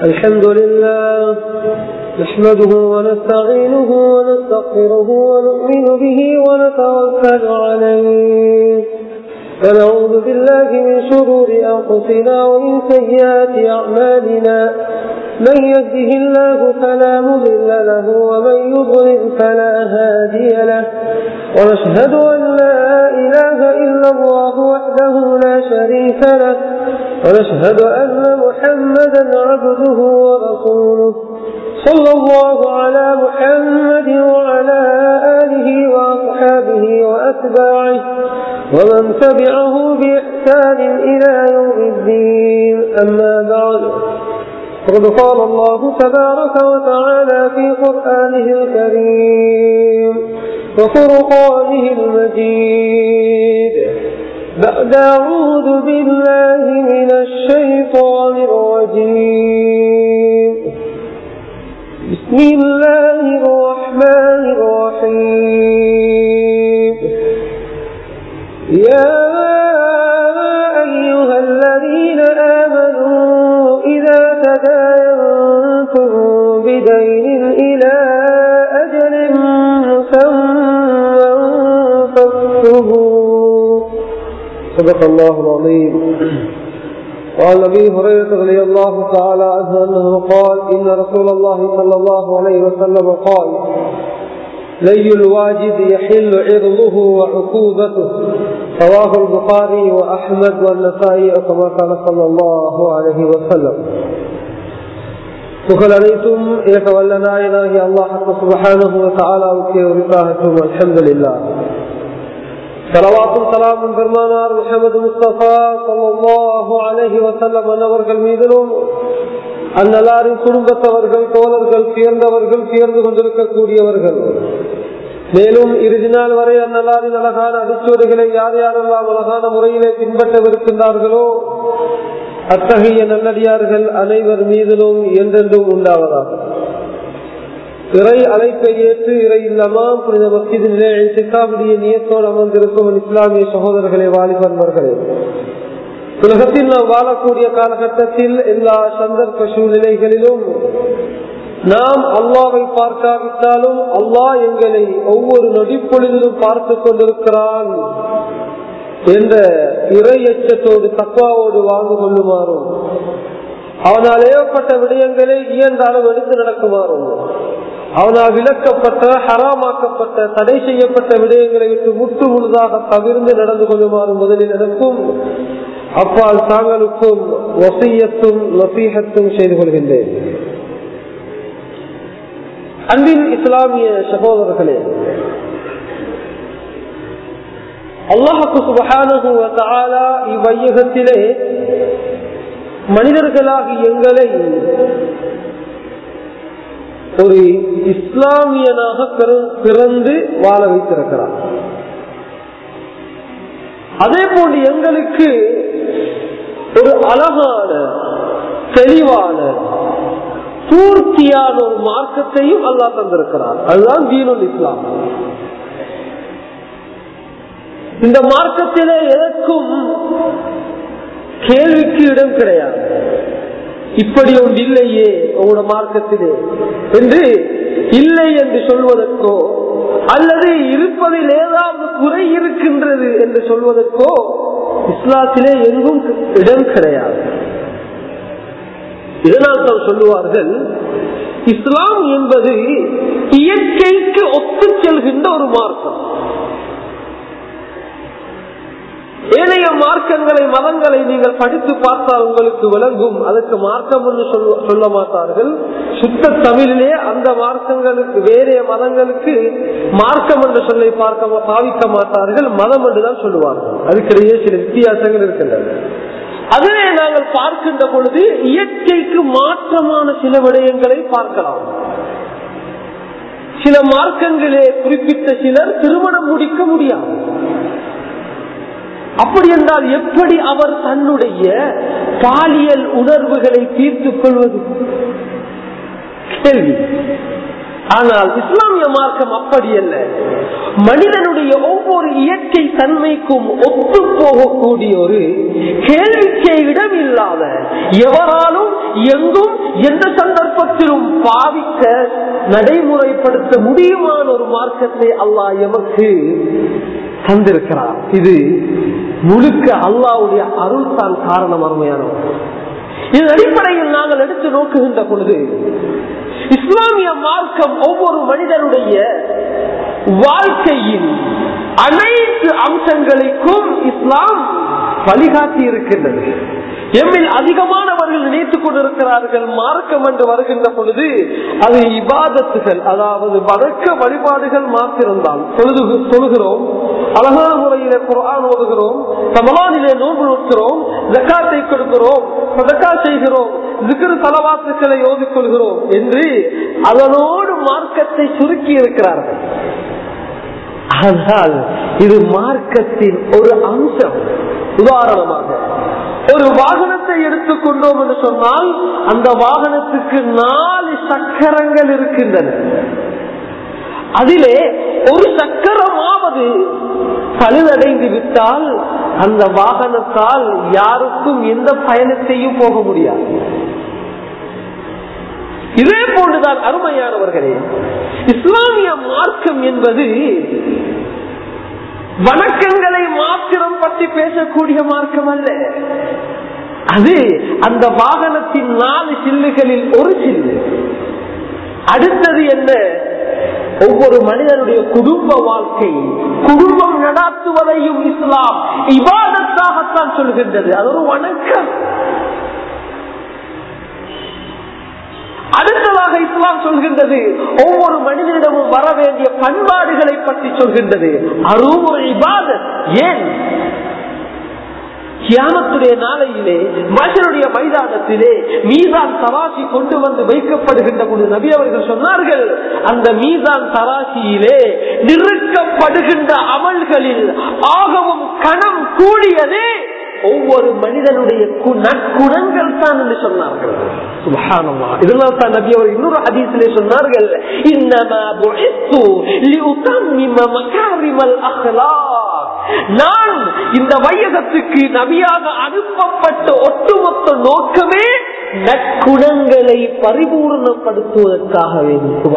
الحمد لله نحمده ونستعينه ونستغفره ونؤمن به ونتوكل عليه ونعوذ بالله من شرور أنفسنا ومن سيئات أعمالنا من يهده الله فلا مضل له ومن يضلل فلا هادي له ونشهد أن لا إله إلا الله وحده لا شريك له ونشهد أن محمدا عبده ورسوله صلى الله على محمد وعلى آله وأصحابه وأتباعه ومن تبعه بإحسان إلى يوم الدين أما بعد فقد قال الله تبارك وتعالى في قرآنه الكريم وفرقانه المجيد بعد أعوذ بالله من الشيطان الرجيم بسم الله الرحمن الرحيم يا أيها الذين آمنوا إذا تداينتم بدين إلى أجل مسمى فاكتبوا صدق الله العظيم وعن ابي هريره رضي الله تعالى عنه انه قال ان رسول الله صلى الله عليه وسلم قال لي الواجد يحل عرضه وعقوبته رواه البخاري واحمد والنسائي كما قال صلى الله عليه وسلم புகழ் அனைத்தும் ஏக வல்ல நாயனாகி அல்லாஹ் சுபஹானஹு வ தஆலாவுக்கே உரித்தாகட்டும் அல்ஹம்துலில்லாஹ் சலவாத்தும் சலாமும் பெருமானார் முகமது முஸ்தபா சல்லாஹு அலஹி வசல்லம் அன்னவர்கள் மீதிலும் அந்நலாரின் குடும்பத்தவர்கள் தோழர்கள் சேர்ந்தவர்கள் சேர்ந்து கொண்டிருக்கக்கூடியவர்கள் மேலும் இறுதி நாள் வரை அந்நலாரின் அழகான அடிச்சோடுகளை யார் யாரெல்லாம் அழகான முறையிலே பின்பற்றவிருக்கின்றார்களோ அத்தகைய நல்லடியார்கள் அனைவர் மீதிலும் என்றென்றும் உண்டாவதாக இறை அழைப்பை ஏற்று இறை இல்லாமல் புனித மஸ்ஜிதிலே சிக்காவுடைய நியத்தோடு அமர்ந்திருக்கும் இஸ்லாமிய சகோதரர்களே வாலிபன்மர்களே உலகத்தில் நாம் வாழக்கூடிய காலகட்டத்தில் எல்லா சந்தர்ப்ப சூழ்நிலைகளிலும் நாம் அல்லாவை பார்க்காவிட்டாலும் அல்லாஹ் எங்களை ஒவ்வொரு நொடிப்பொழுதிலும் பார்த்து கொண்டிருக்கிறான் என்ற இறை எச்சத்தோடு தக்குவாவோடு வாழ்ந்து கொள்ளுமாறும் அவனால் ஏவப்பட்ட விடயங்களை இயன்றாலும் எடுத்து நடக்குமாறும் அவனால் விளக்கப்பட்ட ஹராமாக்கப்பட்ட தடை செய்யப்பட்ட விடயங்களை விட்டு முற்று முழுதாக தவிர்ந்து நடந்து கொள்ளுமாறு முதலில் எனக்கும் அப்பால் தாங்களுக்கும் வசியத்தும் வசீகத்தும் செய்து கொள்கின்றேன் அன்பின் இஸ்லாமிய சகோதரர்களே அல்லாஹு சுபகான இவ்வையகத்திலே மனிதர்களாகி எங்களை ஒரு இஸ்லாமியனாக பிறந்து வாழ வைத்திருக்கிறார் அதே போன்று எங்களுக்கு ஒரு அழகான தெளிவான பூர்த்தியான ஒரு மார்க்கத்தையும் அல்லா தந்திருக்கிறார் அதுதான் தீனுல் இஸ்லாம் இந்த மார்க்கத்திலே எதற்கும் கேள்விக்கு இடம் கிடையாது இப்படி ஒன்று இல்லையே உங்களோட மார்க்கத்திலே என்று இல்லை என்று சொல்வதற்கோ அல்லது இருப்பதில் ஏதாவது குறை இருக்கின்றது என்று சொல்வதற்கோ இஸ்லாத்திலே எங்கும் இடம் கிடையாது இதனால் தான் சொல்லுவார்கள் இஸ்லாம் என்பது இயற்கைக்கு ஒத்து செல்கின்ற ஒரு மார்க்கம் ஏனைய மார்க்கங்களை மதங்களை நீங்கள் படித்து பார்த்தால் உங்களுக்கு விளங்கும் அதற்கு மார்க்கம் என்று சொல்ல மாட்டார்கள் சுத்த தமிழிலே அந்த மார்க்கங்களுக்கு வேறைய மதங்களுக்கு மார்க்கம் என்று சொல்லை பார்க்க பாவிக்க மாட்டார்கள் மதம் என்றுதான் சொல்லுவார்கள் அதுக்கிடையே சில வித்தியாசங்கள் இருக்கின்றன அதிலே நாங்கள் பார்க்கின்ற பொழுது இயற்கைக்கு மாற்றமான சில விடயங்களை பார்க்கலாம் சில மார்க்கங்களே குறிப்பிட்ட சிலர் திருமணம் முடிக்க முடியாது அப்படி என்றால் எப்படி அவர் தன்னுடைய பாலியல் உணர்வுகளை தீர்த்துக் கொள்வது கேள்வி ஆனால் இஸ்லாமிய மார்க்கம் அப்படி அல்ல மனிதனுடைய ஒவ்வொரு இயற்கை தன்மைக்கும் ஒத்து போகக்கூடிய ஒரு கேள்விக்கே இடம் இல்லாத எவராலும் எங்கும் எந்த சந்தர்ப்பத்திலும் பாவிக்க நடைமுறைப்படுத்த முடியுமான ஒரு மார்க்கத்தை அல்லாஹ் எமக்கு தந்திருக்கிறார் இது முழுக்க அல்லாவுடைய அருள் தான் காரணம் அருமையானவர் இதன் அடிப்படையில் நாங்கள் எடுத்து நோக்குகின்ற பொழுது இஸ்லாமிய மார்க்கம் ஒவ்வொரு மனிதனுடைய வாழ்க்கையின் அனைத்து அம்சங்களுக்கும் இஸ்லாம் வழிகாட்டி இருக்கின்றது எம்மில் அதிகமானவர்கள் நினைத்துக் கொண்டிருக்கிறார்கள் மார்க்கம் என்று வருகின்ற பொழுது அது இபாதத்துகள் அதாவது வழக்க வழிபாடுகள் மாத்திருந்தால் தொழுது தொழுகிறோம் அழகான முறையிலே குரான் ஓதுகிறோம் சமலானிலே நோன்பு நோக்கிறோம் ஜக்காத்தை கொடுக்கிறோம் சதக்கா செய்கிறோம் திக்ரு தலவாத்துக்களை ஓதிக்கொள்கிறோம் என்று அதனோடு மார்க்கத்தை சுருக்கி இருக்கிறார்கள் ஆனால் இது மார்க்கத்தின் ஒரு அம்சம் உதாரணமாக ஒரு வாகனத்தை எடுத்துக்கொண்டோம் என்று சொன்னால் அந்த வாகனத்துக்கு நாலு சக்கரங்கள் இருக்கின்றன அதிலே ஒரு சக்கரமாவது பழுதடைந்து விட்டால் அந்த வாகனத்தால் யாருக்கும் எந்த பயணத்தையும் போக முடியாது இதே போன்றுதான் அருமையானவர்களே இஸ்லாமிய மார்க்கம் என்பது வணக்கங்களை மாத்திரம் பற்றி பேசக்கூடிய மார்க்கம் அல்ல அது அந்த வாகனத்தின் நாலு சில்லுகளில் ஒரு சில்லு அடுத்தது என்ன ஒவ்வொரு மனிதனுடைய குடும்ப வாழ்க்கை குடும்பம் நடாத்துவதையும் இஸ்லாம் இவாதத்தாகத்தான் சொல்கின்றது அது ஒரு வணக்கம் அடுத்ததாக இஸ்லாம் சொல்கின்றது ஒவ்வொரு மனிதனிடமும் வர வேண்டிய பண்பாடுகளை பற்றி சொல்கின்றது அருவ இபாதத் ஏன் கியாமத்துடைய நாளையிலே மனுஷனுடைய மைதானத்திலே மீதான் தராசி கொண்டு வந்து வைக்கப்படுகின்ற பொழுது நபி அவர்கள் சொன்னார்கள் அந்த மீதான் தராசியிலே நிறுக்கப்படுகின்ற அமல்களில் ஆகவும் கணம் கூடியதே ஒவ்வொரு மனிதனுடைய நற்குணங்கள் தான் என்று சொன்னார்கள் இதனால் தான் நபி அவர் இன்னொரு அதிசலே சொன்னார்கள் நான் இந்த வையகத்துக்கு நபியாக அனுப்பப்பட்ட ஒட்டுமொத்த நோக்கமே நற்குணங்களை பரிபூர்ணப்படுத்துவதற்காக வேண்டும்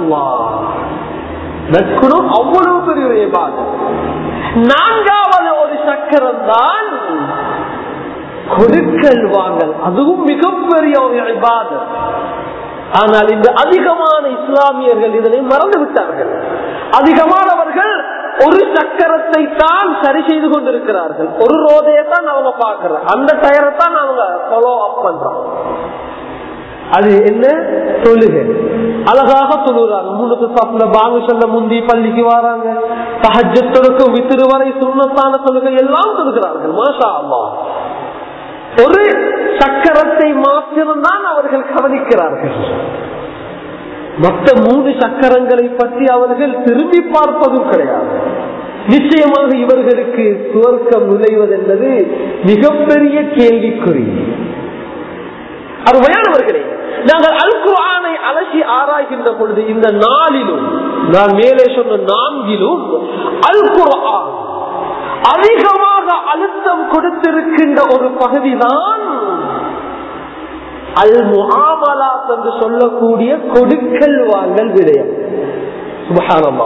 நற்குணம் அவ்வளவு பெரிய ஒரு விவாதம் நான்காவது ஒரு சக்கரம் தான் கொடுக்கல் வாங்கல் அதுவும் மிகப்பெரிய ஒரு விவாதம் ஆனால் இந்த அதிகமான இஸ்லாமியர்கள் இதனை மறந்து விட்டார்கள் அதிகமானவர்கள் ஒரு சக்கரத்தை தான் சரி செய்து கொண்டிருக்கிறார்கள் ஒரு ரோதையை தான் அவங்க பாக்குறாங்க அந்த டயரை தான் அவங்க ஃபாலோ அப் பண்றோம் அது என்ன தொழுகை அழகாக தொழுகிறாங்க முன்னுக்கு சாப்பிட பாங்கு சொல்ல முந்தி பள்ளிக்கு வராங்க சஹஜத்தொழுக்கும் வித்திரு வரை சுண்ணத்தான தொழுகை எல்லாம் தொழுகிறார்கள் மாஷா அம்மா ஒரு சக்கரத்தை மாத்திரம்தான் அவர்கள் கவனிக்கிறார்கள் மற்ற மூணு சக்கரங்களை பற்றி அவர்கள் திரும்பி பார்ப்பதும் கிடையாது நிச்சயமாக இவர்களுக்கு சுவர்க்கம் நுழைவது என்பது மிகப்பெரிய கேள்விக்குறி அருமையானவர்களே நாங்கள் அல்குரானை அலசி ஆராய்கின்ற பொழுது இந்த நாளிலும் நான் மேலே சொன்ன நான்கிலும் அல்குரான் அதிகமாக அழுத்தம் கொடுத்திருக்கின்ற ஒரு பகுதிதான் அல் முகாமலாத் என்று சொல்லக்கூடிய கொடுக்கல் வாங்கல் விடயம் சுபகானமா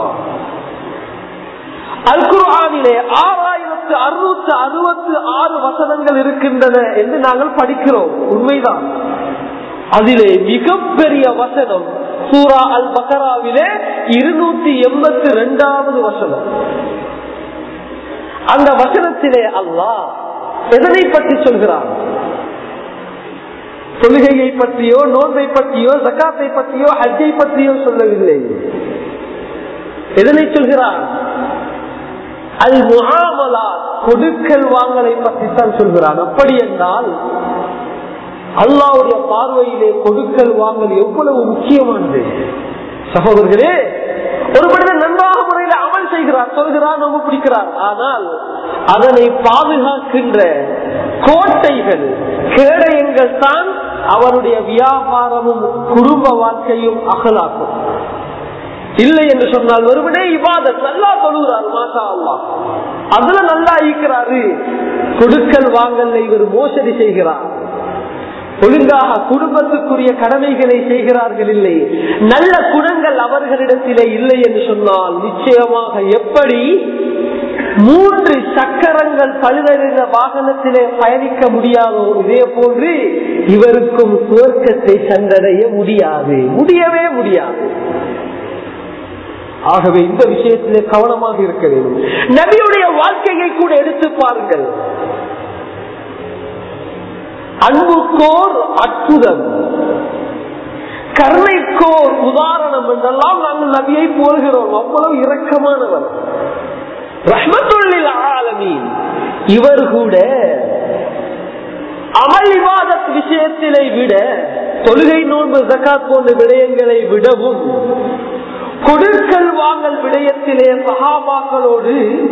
அல் குர்ஆனிலே ஆறாயிரத்து அறுநூற்று அறுபத்து ஆறு வசனங்கள் இருக்கின்றன என்று நாங்கள் படிக்கிறோம் உண்மைதான் அதிலே மிகப்பெரிய வசனம் சூரா அல் பக்கராவிலே இருநூத்தி எண்பத்தி ரெண்டாவது வசனம் அந்த வசனத்திலே அல்லாஹ் எதனை பற்றி சொல்கிறான் தொழுகையை பற்றியோ நோன்பை பற்றியோ ஜக்காத்தை பற்றியோ ஹஜ்ஜை பற்றியோ சொல்லவில்லை எதனை சொல்கிறான் அல் முகாமலா கொடுக்கல் வாங்கலை பற்றித்தான் சொல்கிறான் அப்படி என்றால் அல்லாவுடைய பார்வையிலே கொடுக்கல் வாங்கல் எவ்வளவு முக்கியமானது சகோதரர்களே ஒரு மனிதன் நன்றாக முறையில் அமல் செய்கிறார் சொல்கிறார் நோம்பு பிடிக்கிறார் ஆனால் அதனை பாதுகாக்கின்ற கோட்டைகள் கேடயங்கள் தான் அவருடைய வியாபாரமும் குடும்ப வாழ்க்கையும் அகலாக்கும் இல்லை என்று சொன்னால் ஒருவனே இவாதத் நல்லா தொழுகிறார் மாஷா அல்லாஹ் அதுல நல்லா ஈக்கிறாரு கொடுக்கல் வாங்கல்ல இவர் மோசடி செய்கிறார் ஒழுங்காக குடும்பத்துக்குரிய கடமைகளை செய்கிறார்கள் இல்லை நல்ல குணங்கள் அவர்களிடத்திலே இல்லை என்று சொன்னால் நிச்சயமாக எப்படி மூன்று சக்கரங்கள் பழுதறிந்த வாகனத்திலே பயணிக்க முடியாதோ இதே போன்று இவருக்கும் சுவர்க்கத்தை சென்றடைய முடியாது முடியவே முடியாது ஆகவே இந்த விஷயத்திலே கவனமாக இருக்க வேண்டும் நபியுடைய வாழ்க்கையை கூட எடுத்து பாருங்கள் அன்புக்கோர் அற்புதம் கருணைக்கோர் உதாரணம் என்றெல்லாம் நாங்கள் நபியை போகிறோம் அவ்வளவு இரக்கமானவர் ரஹ்மத்துள்ளில் ஆலமீன் இவர் கூட அமல் விவாதத் விஷயத்திலே விட தொழுகை நோன்பு ஜக்காத் போன்ற விடயங்களை விடவும் கொடுக்கல் வாங்கல் விடயத்திலே சகாபாக்களோடு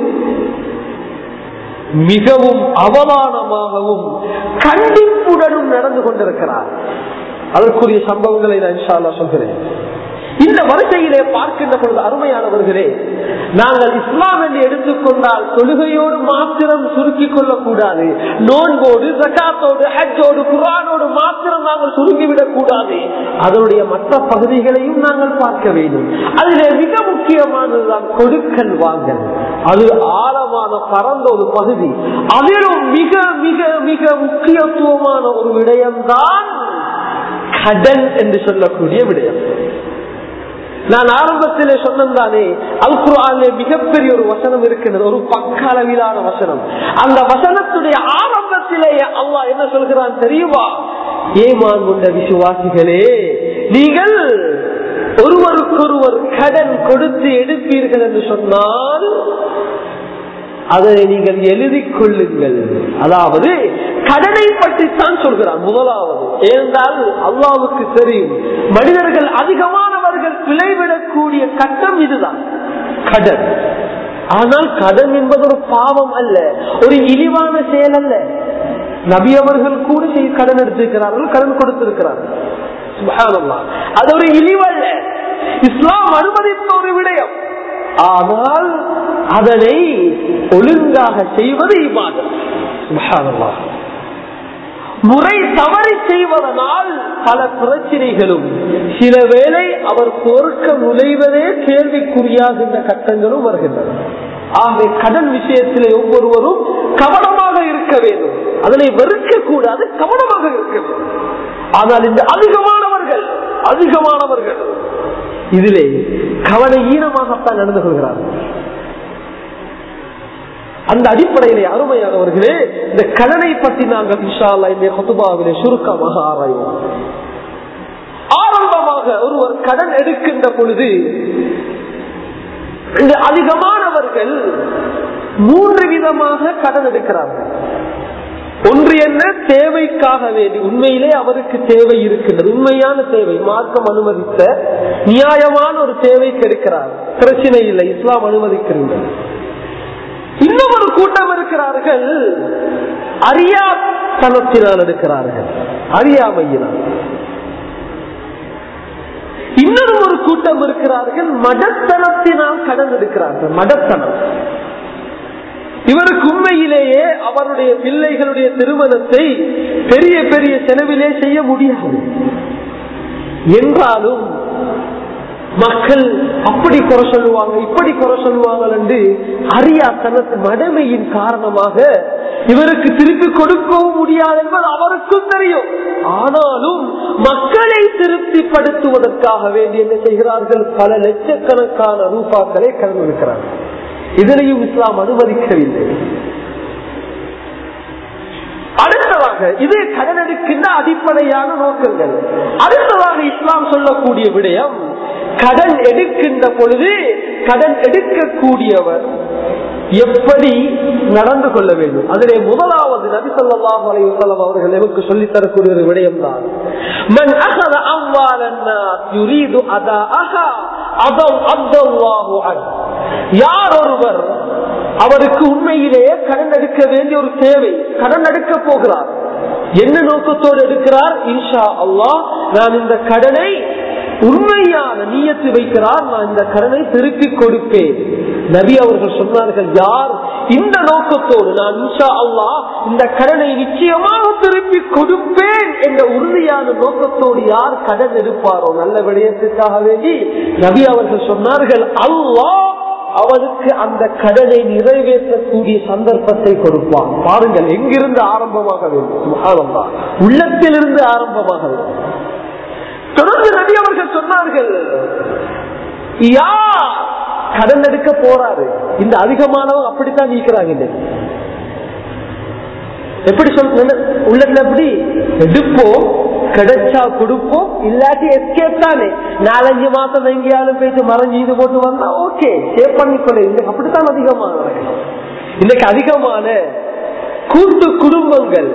மிகவும் அவமானமாகவும் கண்டிப்புடனும் நடந்து கொண்டிருக்கிறார் அதற்குரிய சம்பவங்களை நான் இன்ஷால்லா சொல்கிறேன் இந்த வரிசையிலே பார்க்கின்ற பொழுது அருமையானவர்களே நாங்கள் இஸ்லாம் என்று எடுத்துக்கொண்டால் தொழுகையோடு மாத்திரம் சுருக்கிக் கொள்ளக்கூடாது நோன்போடு ஜக்காத்தோடு ஹஜ்ஜோடு குரானோடு மாத்திரம் நாங்கள் சுருங்கிவிடக் கூடாது அதனுடைய மற்ற பகுதிகளையும் நாங்கள் பார்க்க வேண்டும் அதிலே மிக முக்கியமானதுதான் கொடுக்கல் வாங்கல் அது ஆழமான பரந்த ஒரு பகுதி அதிலும் மிக மிக மிக முக்கியத்துவமான ஒரு விடயம்தான் கடன் என்று சொல்லக்கூடிய விடயம் நான் ஆரம்பத்திலே சொன்னதானே அல் குரானிலே மிகப்பெரிய ஒரு வசனம் இருக்கிறது ஒரு பக்க அளவிலான வசனம் அந்த வசனத்துடைய ஆரம்பத்திலேயே அல்லாஹ் என்ன சொல்கிறான் தெரியுமா ஏமான் கொண்ட விசுவாசிகளே நீங்கள் ஒருவருக்கொருவர் கடன் கொடுத்து எடுப்பீர்கள் என்று சொன்னால் அதனை நீங்கள் எழுதிக் கொள்ளுங்கள் அதாவது கடனை பற்றி தான் சொல்கிறான் முதலாவது ஏனென்றால் அல்லாவுக்கு தெரியும் மனிதர்கள் அதிகமானவர்கள் பிழைவிடக்கூடிய கட்டம் இதுதான் கடன் ஆனால் கடன் என்பது ஒரு பாவம் அல்ல ஒரு இழிவான செயல் அல்ல நபி அவர்கள் கூட செய் கடன் எடுத்திருக்கிறார்கள் கடன் கொடுத்திருக்கிறார்கள் சுப்ஹானல்லாஹ். அது ஒரு இழிவல்ல இஸ்லாம் அனுமதித்த ஒரு விடயம் ஆனால் அதனை ஒழுங்காக செய்வது இபாதம் சுப்ஹானல்லாஹ். முறை தவறி செய்வதனால் பல பிரச்சனைகளும் சில வேளை அவர் பொறுக்க நுழைவதே கேள்விக்குறியாகின்ற கட்டங்களும் வருகின்றன ஆகவே கடன் விஷயத்திலே ஒவ்வொருவரும் கவனமாக இருக்க வேண்டும் அதனை வெறுக்க கூடாது கவனமாக இருக்க வேண்டும் ஆனால் இந்த அதிகமானவர்கள் அதிகமானவர்கள் இதிலே கவன ஈனமாகத்தான் நடந்து கொள்கிறார்கள் அந்த அடிப்படையிலே அருமையானவர்களே இந்த கடனை பற்றி நாங்கள் இன்ஷால்லா இந்த கொத்துபாவிலே சுருக்கமாக ஆராய்வோம் ஆரம்பமாக ஒருவர் கடன் எடுக்கின்ற பொழுது இந்த அதிகமானவர்கள் மூன்று விதமாக கடன் எடுக்கிறார்கள் ஒன்று என்ன தேவைக்காக வேண்டி உண்மையிலே அவருக்கு தேவை இருக்கின்றது உண்மையான தேவை மார்க்கம் அனுமதித்த நியாயமான ஒரு தேவைக்கு எடுக்கிறார் பிரச்சனை இல்லை இஸ்லாம் அனுமதிக்கின்றது இன்னும் ஒரு கூட்டம் இருக்கிறார்கள் அறியாத்தனத்தினால் எடுக்கிறார்கள் அறியாமையினால் இன்னொரு ஒரு கூட்டம் இருக்கிறார்கள் மடத்தனத்தினால் கடன் எடுக்கிறார்கள் மடத்தனம் இவருக்கு உண்மையிலேயே அவருடைய பிள்ளைகளுடைய திருமணத்தை பெரிய பெரிய செலவிலே செய்ய முடியாது என்றாலும் மக்கள் அப்படி குறை சொல்லுவாங்க இப்படி குறை சொல்லுவாங்க என்று அறியா தனது மடமையின் காரணமாக இவருக்கு திருப்பி கொடுக்கவும் முடியாது என்பது அவருக்கும் தெரியும் ஆனாலும் மக்களை திருப்திப்படுத்துவதற்காக வேண்டி என்ன செய்கிறார்கள் பல லட்சக்கணக்கான ரூபாக்களை கலந்திருக்கிறார்கள் இதனையும் இஸ்லாம் அனுமதிக்கவில்லை அடுத்ததாக இது கடன் எடுக்கின்ற அடிப்படையான நோக்கங்கள் அடுத்ததாக இஸ்லாம் சொல்லக்கூடிய விடயம் கடன் எடுக்கின்ற பொழுது கடன் எடுக்கக்கூடியவர் எப்படி நடந்து கொள்ள வேண்டும் அதிலே முதலாவது நபி சொல்லாஹு அலைவசல்லம் அவர்கள் எமக்கு சொல்லித் தரக்கூடிய ஒரு விடயம் தான் மன் அகத யுரீது அதா அஹா அதம் அப்தல்லாஹு அன் யார் ஒருவர் அவருக்கு உண்மையிலேயே கடன் எடுக்க வேண்டிய ஒரு தேவை கடன் எடுக்க போகிறார் என்ன நோக்கத்தோடு எடுக்கிறார் இன்ஷா அல்லாஹ் நான் இந்த கடனை உண்மையான நீயத்து வைக்கிறார் நான் இந்த கடனை திருப்பி கொடுப்பேன் நபி அவர்கள் சொன்னார்கள் யார் இந்த நோக்கத்தோடு நான் இன்ஷா அல்லாஹ் இந்த கடனை நிச்சயமாக திருப்பி கொடுப்பேன் என்ற உறுதியான நோக்கத்தோடு யார் கடன் எடுப்பாரோ நல்ல விடயத்துக்காக வேண்டி நபி அவர்கள் சொன்னார்கள் அல்லாஹ் அவனுக்கு அந்த கடனை நிறைவேற்றக்கூடிய சந்தர்ப்பத்தை கொடுப்பான் பாருங்கள் எங்கிருந்து ஆரம்பமாக வேண்டும் சுப்ஹானல்லாஹ். உள்ளத்திலிருந்து ஆரம்பமாக வேண்டும் தொடர்ந்து நபி அவர்கள் சொன்னார்கள் யார் கடன் எடுக்க போறாரு இந்த அதிகமானவங்க அப்படித்தான் நீக்கிறாங்க இன்னைக்கு. எப்படி சொல்ற உள்ளத்துல எப்படி எடுப்போம் கிடைச்சா கொடுப்போம் இல்லாட்டி எஸ்கேப் தானே நாலஞ்சு மாசம் எங்கேயாலும் போயிட்டு மறைஞ்சு இது போட்டு வந்தா ஓகே சேவ் பண்ணிக்கொள்ள இன்னைக்கு அப்படித்தான் அதிகமான இன்னைக்கு அதிகமான கூட்டு குடும்பங்கள்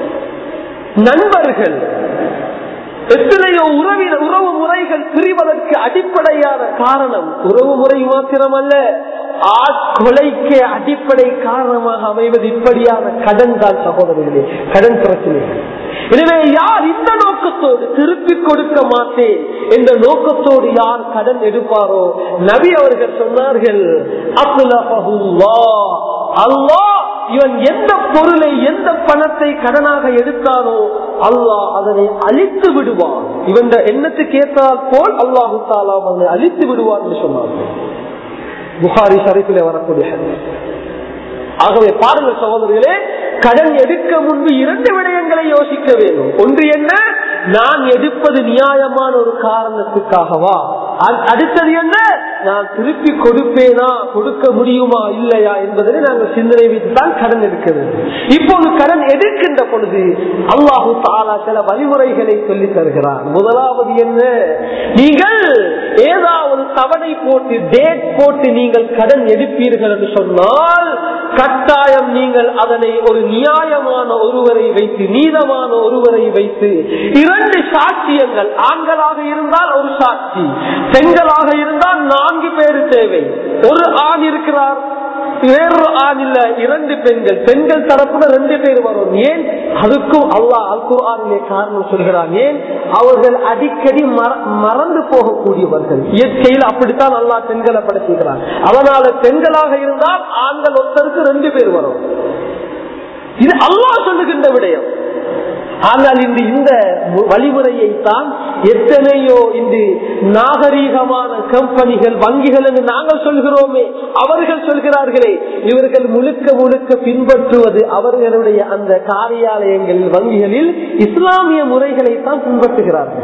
நண்பர்கள் எத்தனையோ உறவின உறவு முறைகள் பிரிவதற்கு அடிப்படையான காரணம் உறவு முறை மாத்திரமல்ல ஆட்கொலைக்கு அடிப்படை காரணமாக அமைவது இப்படியான கடன் தான் சகோதரர்களே கடன் பிரச்சனை எனவே யார் இந்த நோக்கத்தோடு திருப்பி கொடுக்க மாட்டேன் என்ற நோக்கத்தோடு யார் கடன் எடுப்பாரோ நபி அவர்கள் சொன்னார்கள் அப்துல்லாஹ் அல்லாஹ் இவன் எந்த பொருளை எந்த பணத்தை கடனாக எடுத்தானோ அல்லாஹ் அதனை அழித்து விடுவான் இவன் எண்ணத்துக்கு ஏற்றால் போல் அல்லாஹு தாலா அவனை அழித்து விடுவான் என்று சொன்னார்கள் புகாரி ஷரீஃபிலே வரக்கூடிய ஹதீஸ். ஆகவே பாருங்கள் சகோதரர்களே கடன் எடுக்க முன்பு இரண்டு விடயங்களை யோசிக்க வேண்டும் ஒன்று என்ன நான் எடுப்பது நியாயமான ஒரு காரணத்துக்காகவா அ- அடுத்தது என்ன நான் திருப்பி கொடுப்பேனா கொடுக்க முடியுமா இல்லையா என்பதனை நாங்கள் சிந்தனை வைத்து தான் கடன் எடுக்க வேண்டும் இப்போது கடன் எடுக்கின்ற பொழுது அல்லாஹு தாலா சில வழிமுறைகளை சொல்லி தருகிறார் முதலாவது என்ன நீங்கள் ஏதாவது தவணை போட்டு டேட் போட்டு நீங்கள் கடன் எடுப்பீர்கள் என்று சொன்னால் கட்டாயம் நீங்கள் அதனை ஒரு நியாயமான ஒருவரை வைத்து நீதமான ஒருவரை வைத்து இரண்டு சாட்சியங்கள் ஆண்களாக இருந்தால் ஒரு சாட்சி பெண்களாக இருந்தால் நான்கு பேர் தேவை ஒரு ஆண் இருக்கிறார் வேறொரு ஆண் இல்ல இரண்டு பெண்கள் பெண்கள் தரப்புல ரெண்டு பேர் வரும் ஏன் அதுக்கும் அல்லாஹ் அல் குர்ஆனிலே காரணம் சொல்கிறான் ஏன் அவர்கள் அடிக்கடி மற- மறந்து போகக்கூடியவர்கள் இயற்கையில் அப்படித்தான் அல்லாஹ் பெண்களை படைச்சிருக்கிறான் அதனால பெண்களாக இருந்தால் ஆண்கள் ஒருத்தருக்கு ரெண்டு பேர் வரும் இது அல்லாஹ் சொல்லுகின்ற விடயம் ஆனால் இந்த இந்த வழிமுறையை தான் எத்தனையோ இந்த நாகரீகமான கம்பெனிகள் வங்கிகள் என்று நாங்கள் சொல்கிறோமே அவர்கள் சொல்கிறார்களே இவர்கள் முழுக்க முழுக்க பின்பற்றுவது அவர்களுடைய அந்த காரியாலயங்களில் வங்கிகளில் இஸ்லாமிய முறைகளை தான் பின்பற்றுகிறார்கள்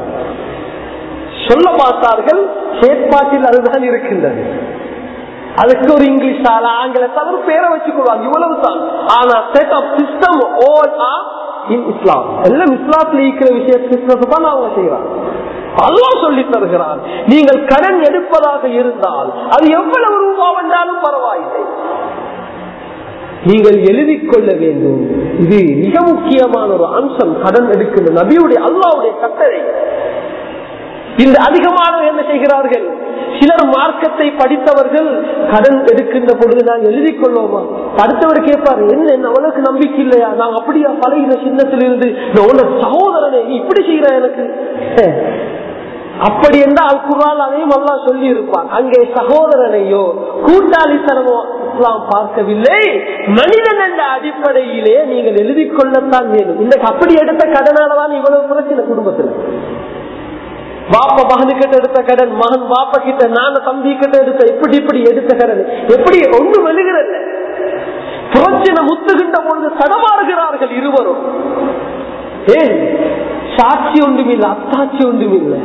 சொல்ல மாட்டார்கள் செயற்பாட்டில் அதுதான் இருக்கின்றது அதுக்கு ஒரு இங்கிலீஷ் ஆள ஆங்கிலத்தை அவர் பேரை வச்சுக்கொள்வாங்க இவ்வளவு தான் ஆனா set of system all in Islam எல்லாம் இஸ்லாத்துல இருக்கிற விஷய சிஸ்டத்தை தான் அவங்க செய்யறாங்க அல்லாஹ் சொல்லி தருகிறான் நீங்கள் கடன் எடுப்பதாக இருந்தால் அது எவ்வளவு ரூபா வந்தாலும் பரவாயில்லை நீங்கள் எழுதிக் கொள்ள வேண்டும் இது மிக முக்கியமான ஒரு அம்சம் கடன் எடுக்கின்ற நபியுடைய அல்லாவுடைய கட்டளை இந்த அதிகமாக என்ன செய்கிறார்கள் சிலர் மார்க்கத்தை படித்தவர்கள் கடன் எடுக்கின்ற பொழுது நான் எழுதிக் கொள்வோமா அடுத்தவர் கேட்பார் என்ன என்ன அவளுக்கு நம்பிக்கை இல்லையா நான் அப்படியா பழகின சின்னத்திலிருந்து நான் உன்னை சகோதரனே நீ இப்படி செய்யற எனக்கு அப்படி என்றால் குரால் அதையும் அல்லா சொல்லி இருப்பான் அங்கே சகோதரனையோ கூட்டாளித்தனமோ இஸ்லாம் பார்க்கவில்லை மனிதன் என்ற அடிப்படையிலே நீங்கள் எழுதிக் கொள்ளத்தான் வேணும் இன்னைக்கு அப்படி எடுத்த கடனாலதான் இவ்வளவு பிரச்சனை குடும்பத்தில் பாப்பா மகனு கிட்ட எடுத்த கடன் மகன் பாப்பா கிட்ட நான தம்பி கிட்ட எடுத்த இப்படி இப்படி எடுத்த கடன் எப்படி ஒன்று வெளுகிறது பிரச்சனை முத்துகின்ற பொழுது தடமாறுகிறார்கள் இருவரும் ஏன் சாட்சி ஒன்றுமில்லை அத்தாட்சி ஒன்றுமில்லை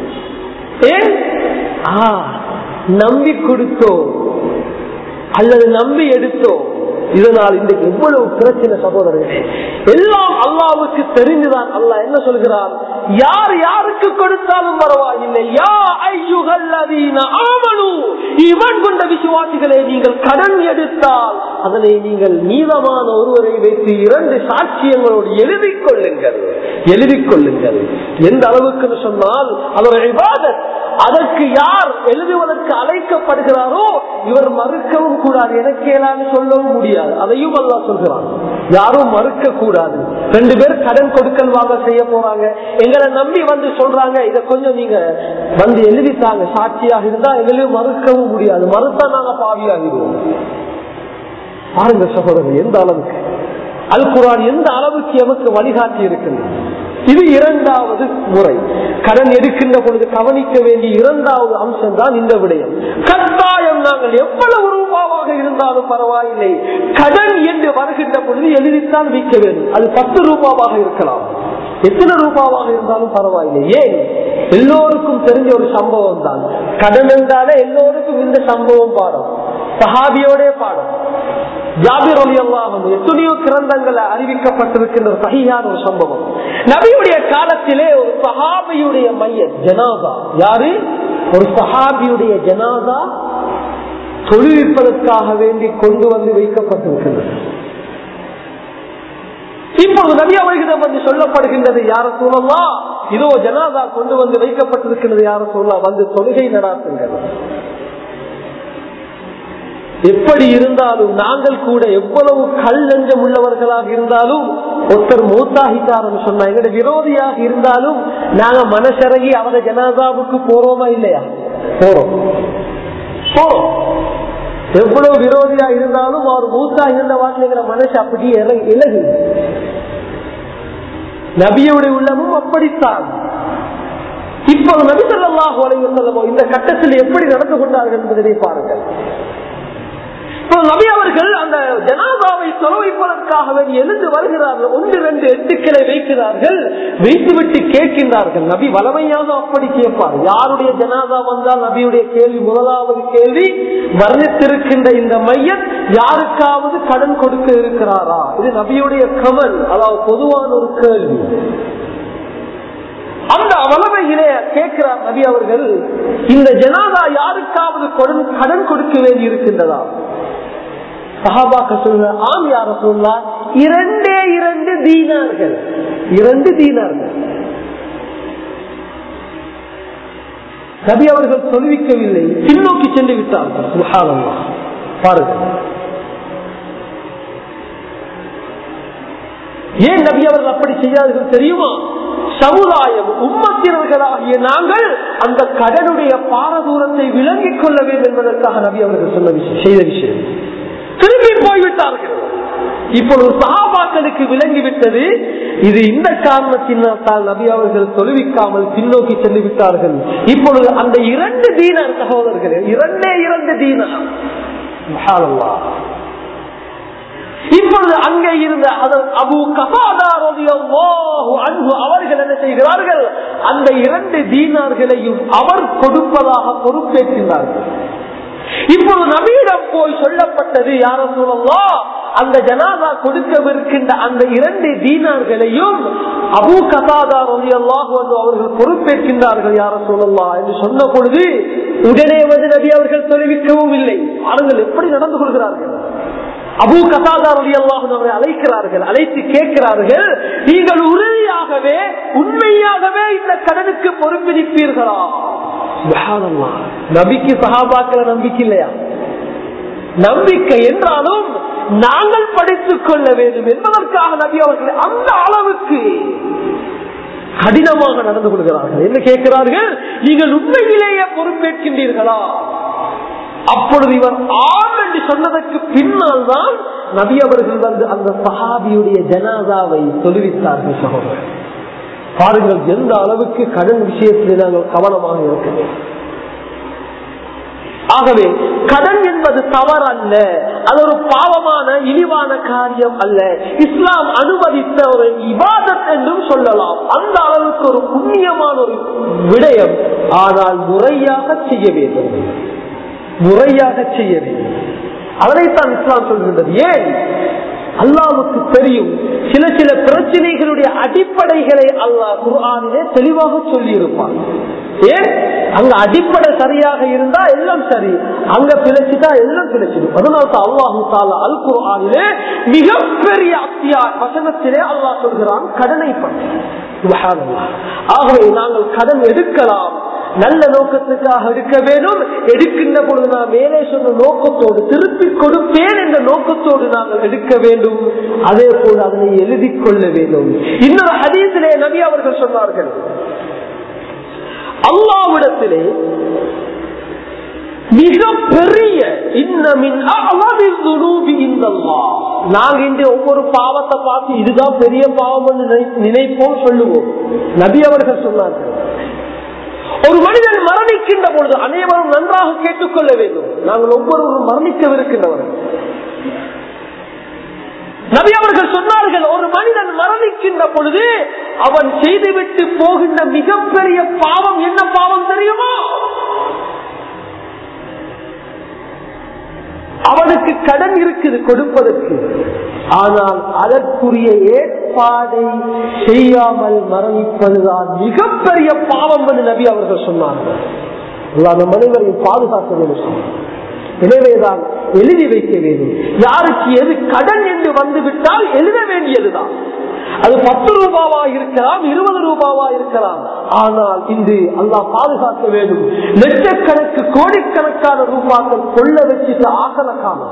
ஏன் ஆ நம்பி கொடுத்தோ அல்லது நம்பி எடுத்தோ இதனால் இன்றைக்கு எவ்வளவு பிரச்சனை சகோதரர்களே எல்லாம் அல்லாவுக்கு தெரிந்துதான் அல்லாஹ் என்ன சொல்கிறார் யார் யாருக்கு கொடுத்தாலும் பரவாயில்லை யா ஐயுகல்லதீன ஆமனு இவன் கொண்ட விசுவாசிகளை நீங்கள் கடன் எடுத்தால் அதனை நீங்கள் நீளமான ஒருவரை வைத்து இரண்டு சாட்சியங்களோடு எழுதிக் கொள்ளுங்கள் எழுதிக் கொள்ளுங்கள் எந்த அளவுக்கு சொன்னால் அதோட விவாதத் அதற்கு யார் எழுதுவதற்கு அழைக்கப்படுகிறாரோ இவர் மறுக்கவும் கூடாது எனக்கேலான்னு சொல்லவும் முடியாது அதையும் அல்லா சொல்கிறான் யாரும் மறுக்க கூடாது ரெண்டு பேர் கடன் கொடுக்கல் வாங்க செய்ய போறாங்க எங்களை நம்பி வந்து சொல்றாங்க இத கொஞ்சம் நீங்க வந்து எழுதித்தாங்க சாட்சியாக இருந்தா எங்களையும் மறுக்கவும் முடியாது மறுத்தா நாங்க பாவியாகிடுவோம் பாருங்க சகோதரர் எந்த அளவுக்கு அல் குரான் எந்த அளவுக்கு எமக்கு வழிகாட்டி இருக்கின்றது இது இரண்டாவது முறை கடன் எடுக்கின்ற பொழுது கவனிக்க வேண்டிய இரண்டாவது அம்சம் தான் இந்த விடயம் கட்டாயம் நாங்கள் எவ்வளவு ரூபாவாக இருந்தாலும் பரவாயில்லை கடன் என்று வருகின்ற பொழுது எழுதித்தான் விற்க வேண்டும் அது பத்து ரூபாவாக இருக்கலாம் எத்தனை ரூபாவாக இருந்தாலும் பரவாயில்லை ஏன் எல்லோருக்கும் தெரிஞ்ச ஒரு சம்பவம் தான் கடன் என்றாலே எல்லோருக்கும் இந்த சம்பவம் பாடம் சஹாபியோட பாடம் ஜாபிர் அலி அல்லாஹும் எத்தனையோ கிரந்தங்கள் அறிவிக்கப்பட்டிருக்கின்ற சகியான ஒரு சம்பவம் நபியுடைய காலத்திலே ஒரு சஹாபியுடைய மைய ஜனாதா யாரு ஒரு சஹாபியுடைய ஜனாதா தொழுவிப்பதற்காக வேண்டி கொண்டு வந்து வைக்கப்பட்டிருக்கின்றது இப்போது நபி அவர்களிடம் வந்து சொல்லப்படுகின்றது யார சூழலாம் இதோ ஜனாதா கொண்டு வந்து வைக்கப்பட்டிருக்கிறது யார சூழலாம் வந்து தொழுகை நடாத்துங்கள் எப்படி இருந்தாலும் நாங்கள் கூட எவ்வளவு கல் நெஞ்சம் உள்ளவர்களாக இருந்தாலும் ஒருத்தர் மூத்தாகிட்டார்னு சொன்னா எங்களுடைய விரோதியாக இருந்தாலும் நாங்க மனசிறங்கி அவர ஜனாதாவுக்கு போறோமா இல்லையா போறோம் போறோம் எவ்வளவு விரோதியா இருந்தாலும் அவர் மூத்தா இருந்த வாக்கில் மனசு அப்படி இலகு நபியுடைய உள்ளமும் அப்படித்தான் இப்போ நபி சொல்லாஹு அலைவு செல்லமோ இந்த கட்டத்தில் எப்படி நடந்து கொண்டார்கள் என்பதை பாருங்கள் நபி அவர்கள் அந்த ஜனாதாவை தொலைவைப்பதற்காக எழுந்து வருகிறார்கள் ஒன்று ரெண்டு எட்டுக்களை வைக்கிறார்கள் வைத்துவிட்டு கேட்கின்றார்கள் நபி வளமையாக அப்படி கேட்பார் யாருடைய ஜனாதா வந்தால் நபியுடைய கேள்வி முதலாவது கேள்வி வர்ணித்திருக்கின்ற இந்த மையம் யாருக்காவது கடன் கொடுக்க இருக்கிறாரா இது நபியுடைய கமல் அதாவது பொதுவான ஒரு கேள்வி அந்த வளமையிலே கேட்கிறார் நபி அவர்கள் இந்த ஜனாதா யாருக்காவது கடன் கொடுக்க வேண்டி இருக்கின்றதா சஹாபாக்க சொல்ற ஆம் யார சொல்லா இரண்டே இரண்டு தீனார்கள் இரண்டு தீனார்கள் நபி அவர்கள் தொழுவிக்கவில்லை பின்னோக்கி சென்று விட்டார்கள் சுகானம்மா பாருங்கள் ஏன் நபி அவர்கள் அப்படி செய்யாதீர்கள் தெரியுமா சமுதாயம் உம்மத்தினர்களாகிய நாங்கள் அந்த கடனுடைய பாரதூரத்தை விளங்கிக் கொள்ள வேண்டும் என்பதற்காக நபி அவர்கள் சொன்ன விஷயம் செய்த விஷயம் திரும்பி போய்விட்டார்கள் இப்பொழுது சகாபாக்களுக்கு விளங்கிவிட்டது இது இந்த காரணத்தினால் நபி அவர்கள் தொழுவிக்காமல் பின்னோக்கி சென்று விட்டார்கள் இப்பொழுது அந்த இரண்டு தீனார் சகோதரர்களே இரண்டே இரண்டு தீனார் இப்பொழுது அங்கே இருந்த அபு அன்பு அவர்கள் என்ன செய்கிறார்கள் அந்த இரண்டு தீனார்களையும் அவர் கொடுப்பதாக பொறுப்பேற்கின்றார்கள் இப்போது நபியிடம் போய் சொல்லப்பட்டது யார சொல்லலாம் அந்த ஜனாதா கொடுக்கவிருக்கின்ற அந்த இரண்டு தீனார்களையும் அபு கதாதார் அவர்கள் பொறுப்பேற்கின்றார்கள் யார சொல்லலாம் என்று சொன்ன பொழுது உடனே வந்து நபி அவர்கள் தெரிவிக்கவும் இல்லை அவர்கள் எப்படி நடந்து கொள்கிறார்கள் அபு கதாதார் அவரை அழைக்கிறார்கள் அழைத்து கேட்கிறார்கள் நீங்கள் உறுதியாகவே உண்மையாகவே இந்த கடனுக்கு பொறுப்பிருப்பீர்களா நபிக்கு சகாபாக்கள நம்பிக்கை இல்லையா நம்பிக்கை என்றாலும் நாங்கள் படித்துக் கொள்ள வேண்டும் என்பதற்காக நபி அவர்கள் அந்த அளவுக்கு கடினமாக நடந்து கொள்கிறார்கள் என்ன கேட்கிறார்கள் நீங்கள் உண்மையிலேயே பொறுப்பேற்கின்றீர்களா அப்பொழுது இவர் ஆம் என்று சொன்னதற்கு பின்னால் தான் நபி அவர்கள் வந்து அந்த சஹாபியுடைய ஜனாதாவை தொழுவித்தார்கள் சகோதரர் பாருங்கள் எந்த அளவுக்கு கடன் விஷயத்தில் நாங்கள் கவனமாக இருக்கிறோம் ஆகவே கடன் என்பது தவறு அல்ல அது ஒரு பாவமான இழிவான காரியம் அல்ல இஸ்லாம் அனுமதித்த ஒரு இபாதத் என்றும் சொல்லலாம் அந்த அளவுக்கு ஒரு புண்ணியமான ஒரு விடயம் ஆனால் முறையாக செய்ய வேண்டும் முறையாக செய்ய வேண்டும் அதனைத்தான் இஸ்லாம் சொல்கின்றது ஏன் அல்லாவுக்கு தெரியும் சில சில பிரச்சனைகளுடைய அடிப்படைகளை அல்லாஹ் குர்ஆனிலே தெளிவாக சொல்லி இருப்பான் ஏன் அங்க அடிப்படை சரியாக இருந்தா எல்லாம் சரி அங்க பிழைச்சிட்டா எல்லாம் பிழைச்சிடும் அதனால தான் அல்லாஹு தாலா அல் குர்ஆனிலே மிகப்பெரிய அத்தியா வசனத்திலே அல்லாஹ் சொல்கிறான் கடனை பற்றி ஆகவே நாங்கள் கடன் எடுக்கலாம் நல்ல நோக்கத்துக்காக எடுக்க வேண்டும் எடுக்கின்ற பொழுது நான் மேலே சொன்ன நோக்கத்தோடு திருப்பி கொடுப்பேன் என்ற நோக்கத்தோடு நாங்கள் எடுக்க வேண்டும் அதே போல் அதனை எழுதி கொள்ள வேண்டும் இன்னொரு ஹதீசிலே நபி அவர்கள் சொன்னார்கள் அல்லாவிடத்திலே மிக பெரிய இன்னமின் நாங்க இன்று ஒவ்வொரு பாவத்தை பார்த்து இதுதான் பெரிய பாவம் நினைப்போம் சொல்லுவோம் நபி அவர்கள் சொன்னார்கள் ஒரு மனிதன் மரணிக்கின்ற பொழுது அனைவரும் நன்றாக கேட்டுக்கொள்ள வேண்டும் நாங்கள் ஒவ்வொருவரும் மரணிக்கவிருக்கின்றவர்கள் நபி அவர்கள் சொன்னார்கள் ஒரு மனிதன் மரணிக்கின்ற பொழுது அவன் செய்துவிட்டு போகின்ற மிகப்பெரிய பாவம் என்ன பாவம் தெரியுமோ அவனுக்கு கடன் இருக்குது கொடுப்பதற்கு ஆனால் அதற்குரிய ஏற்பாடை செய்யாமல் மரணிப்பதுதான் மிகப்பெரிய பாவம் என்று நபி அவர்கள் சொன்னார்கள் அந்த மனிதரையும் பாதுகாக்க வேண்டும் எனவேதான் எழுதி வைக்க வேண்டும் யாருக்கு எது கடன் என்று வந்துவிட்டால் எழுத வேண்டியதுதான் அது பத்து ரூபாவா இருக்கலாம் இருபது ரூபாவா இருக்கலாம் ஆனால் இன்று அல்லா பாதுகாக்க வேண்டும் லட்சக்கணக்கு கோடிக்கணக்கான ரூபாக்கள் கொள்ள வச்சுட்டு ஆகல காணும்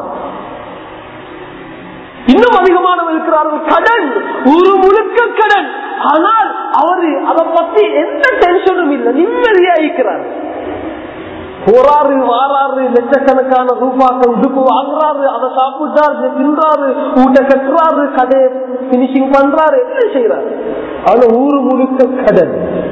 இன்னும் அதிகமானவர் இருக்கிறார்கள் கடன் ஒரு முழுக்க கடன் ஆனால் அவரு அதை பத்தி எந்த டென்ஷனும் இல்லை நிம்மதியா இருக்கிறார் போறாரு வாராரு லட்சக்கணக்கான ரூபாக்கள் உடுப்பு வாங்குறாரு அதை சாப்பிட்டாரு தின்றாரு ஊட்ட கட்டுறாரு கடையை பினிஷிங் பண்றாரு என்ன செய்யறாரு ஆனா ஊரு முழுக்க கடன்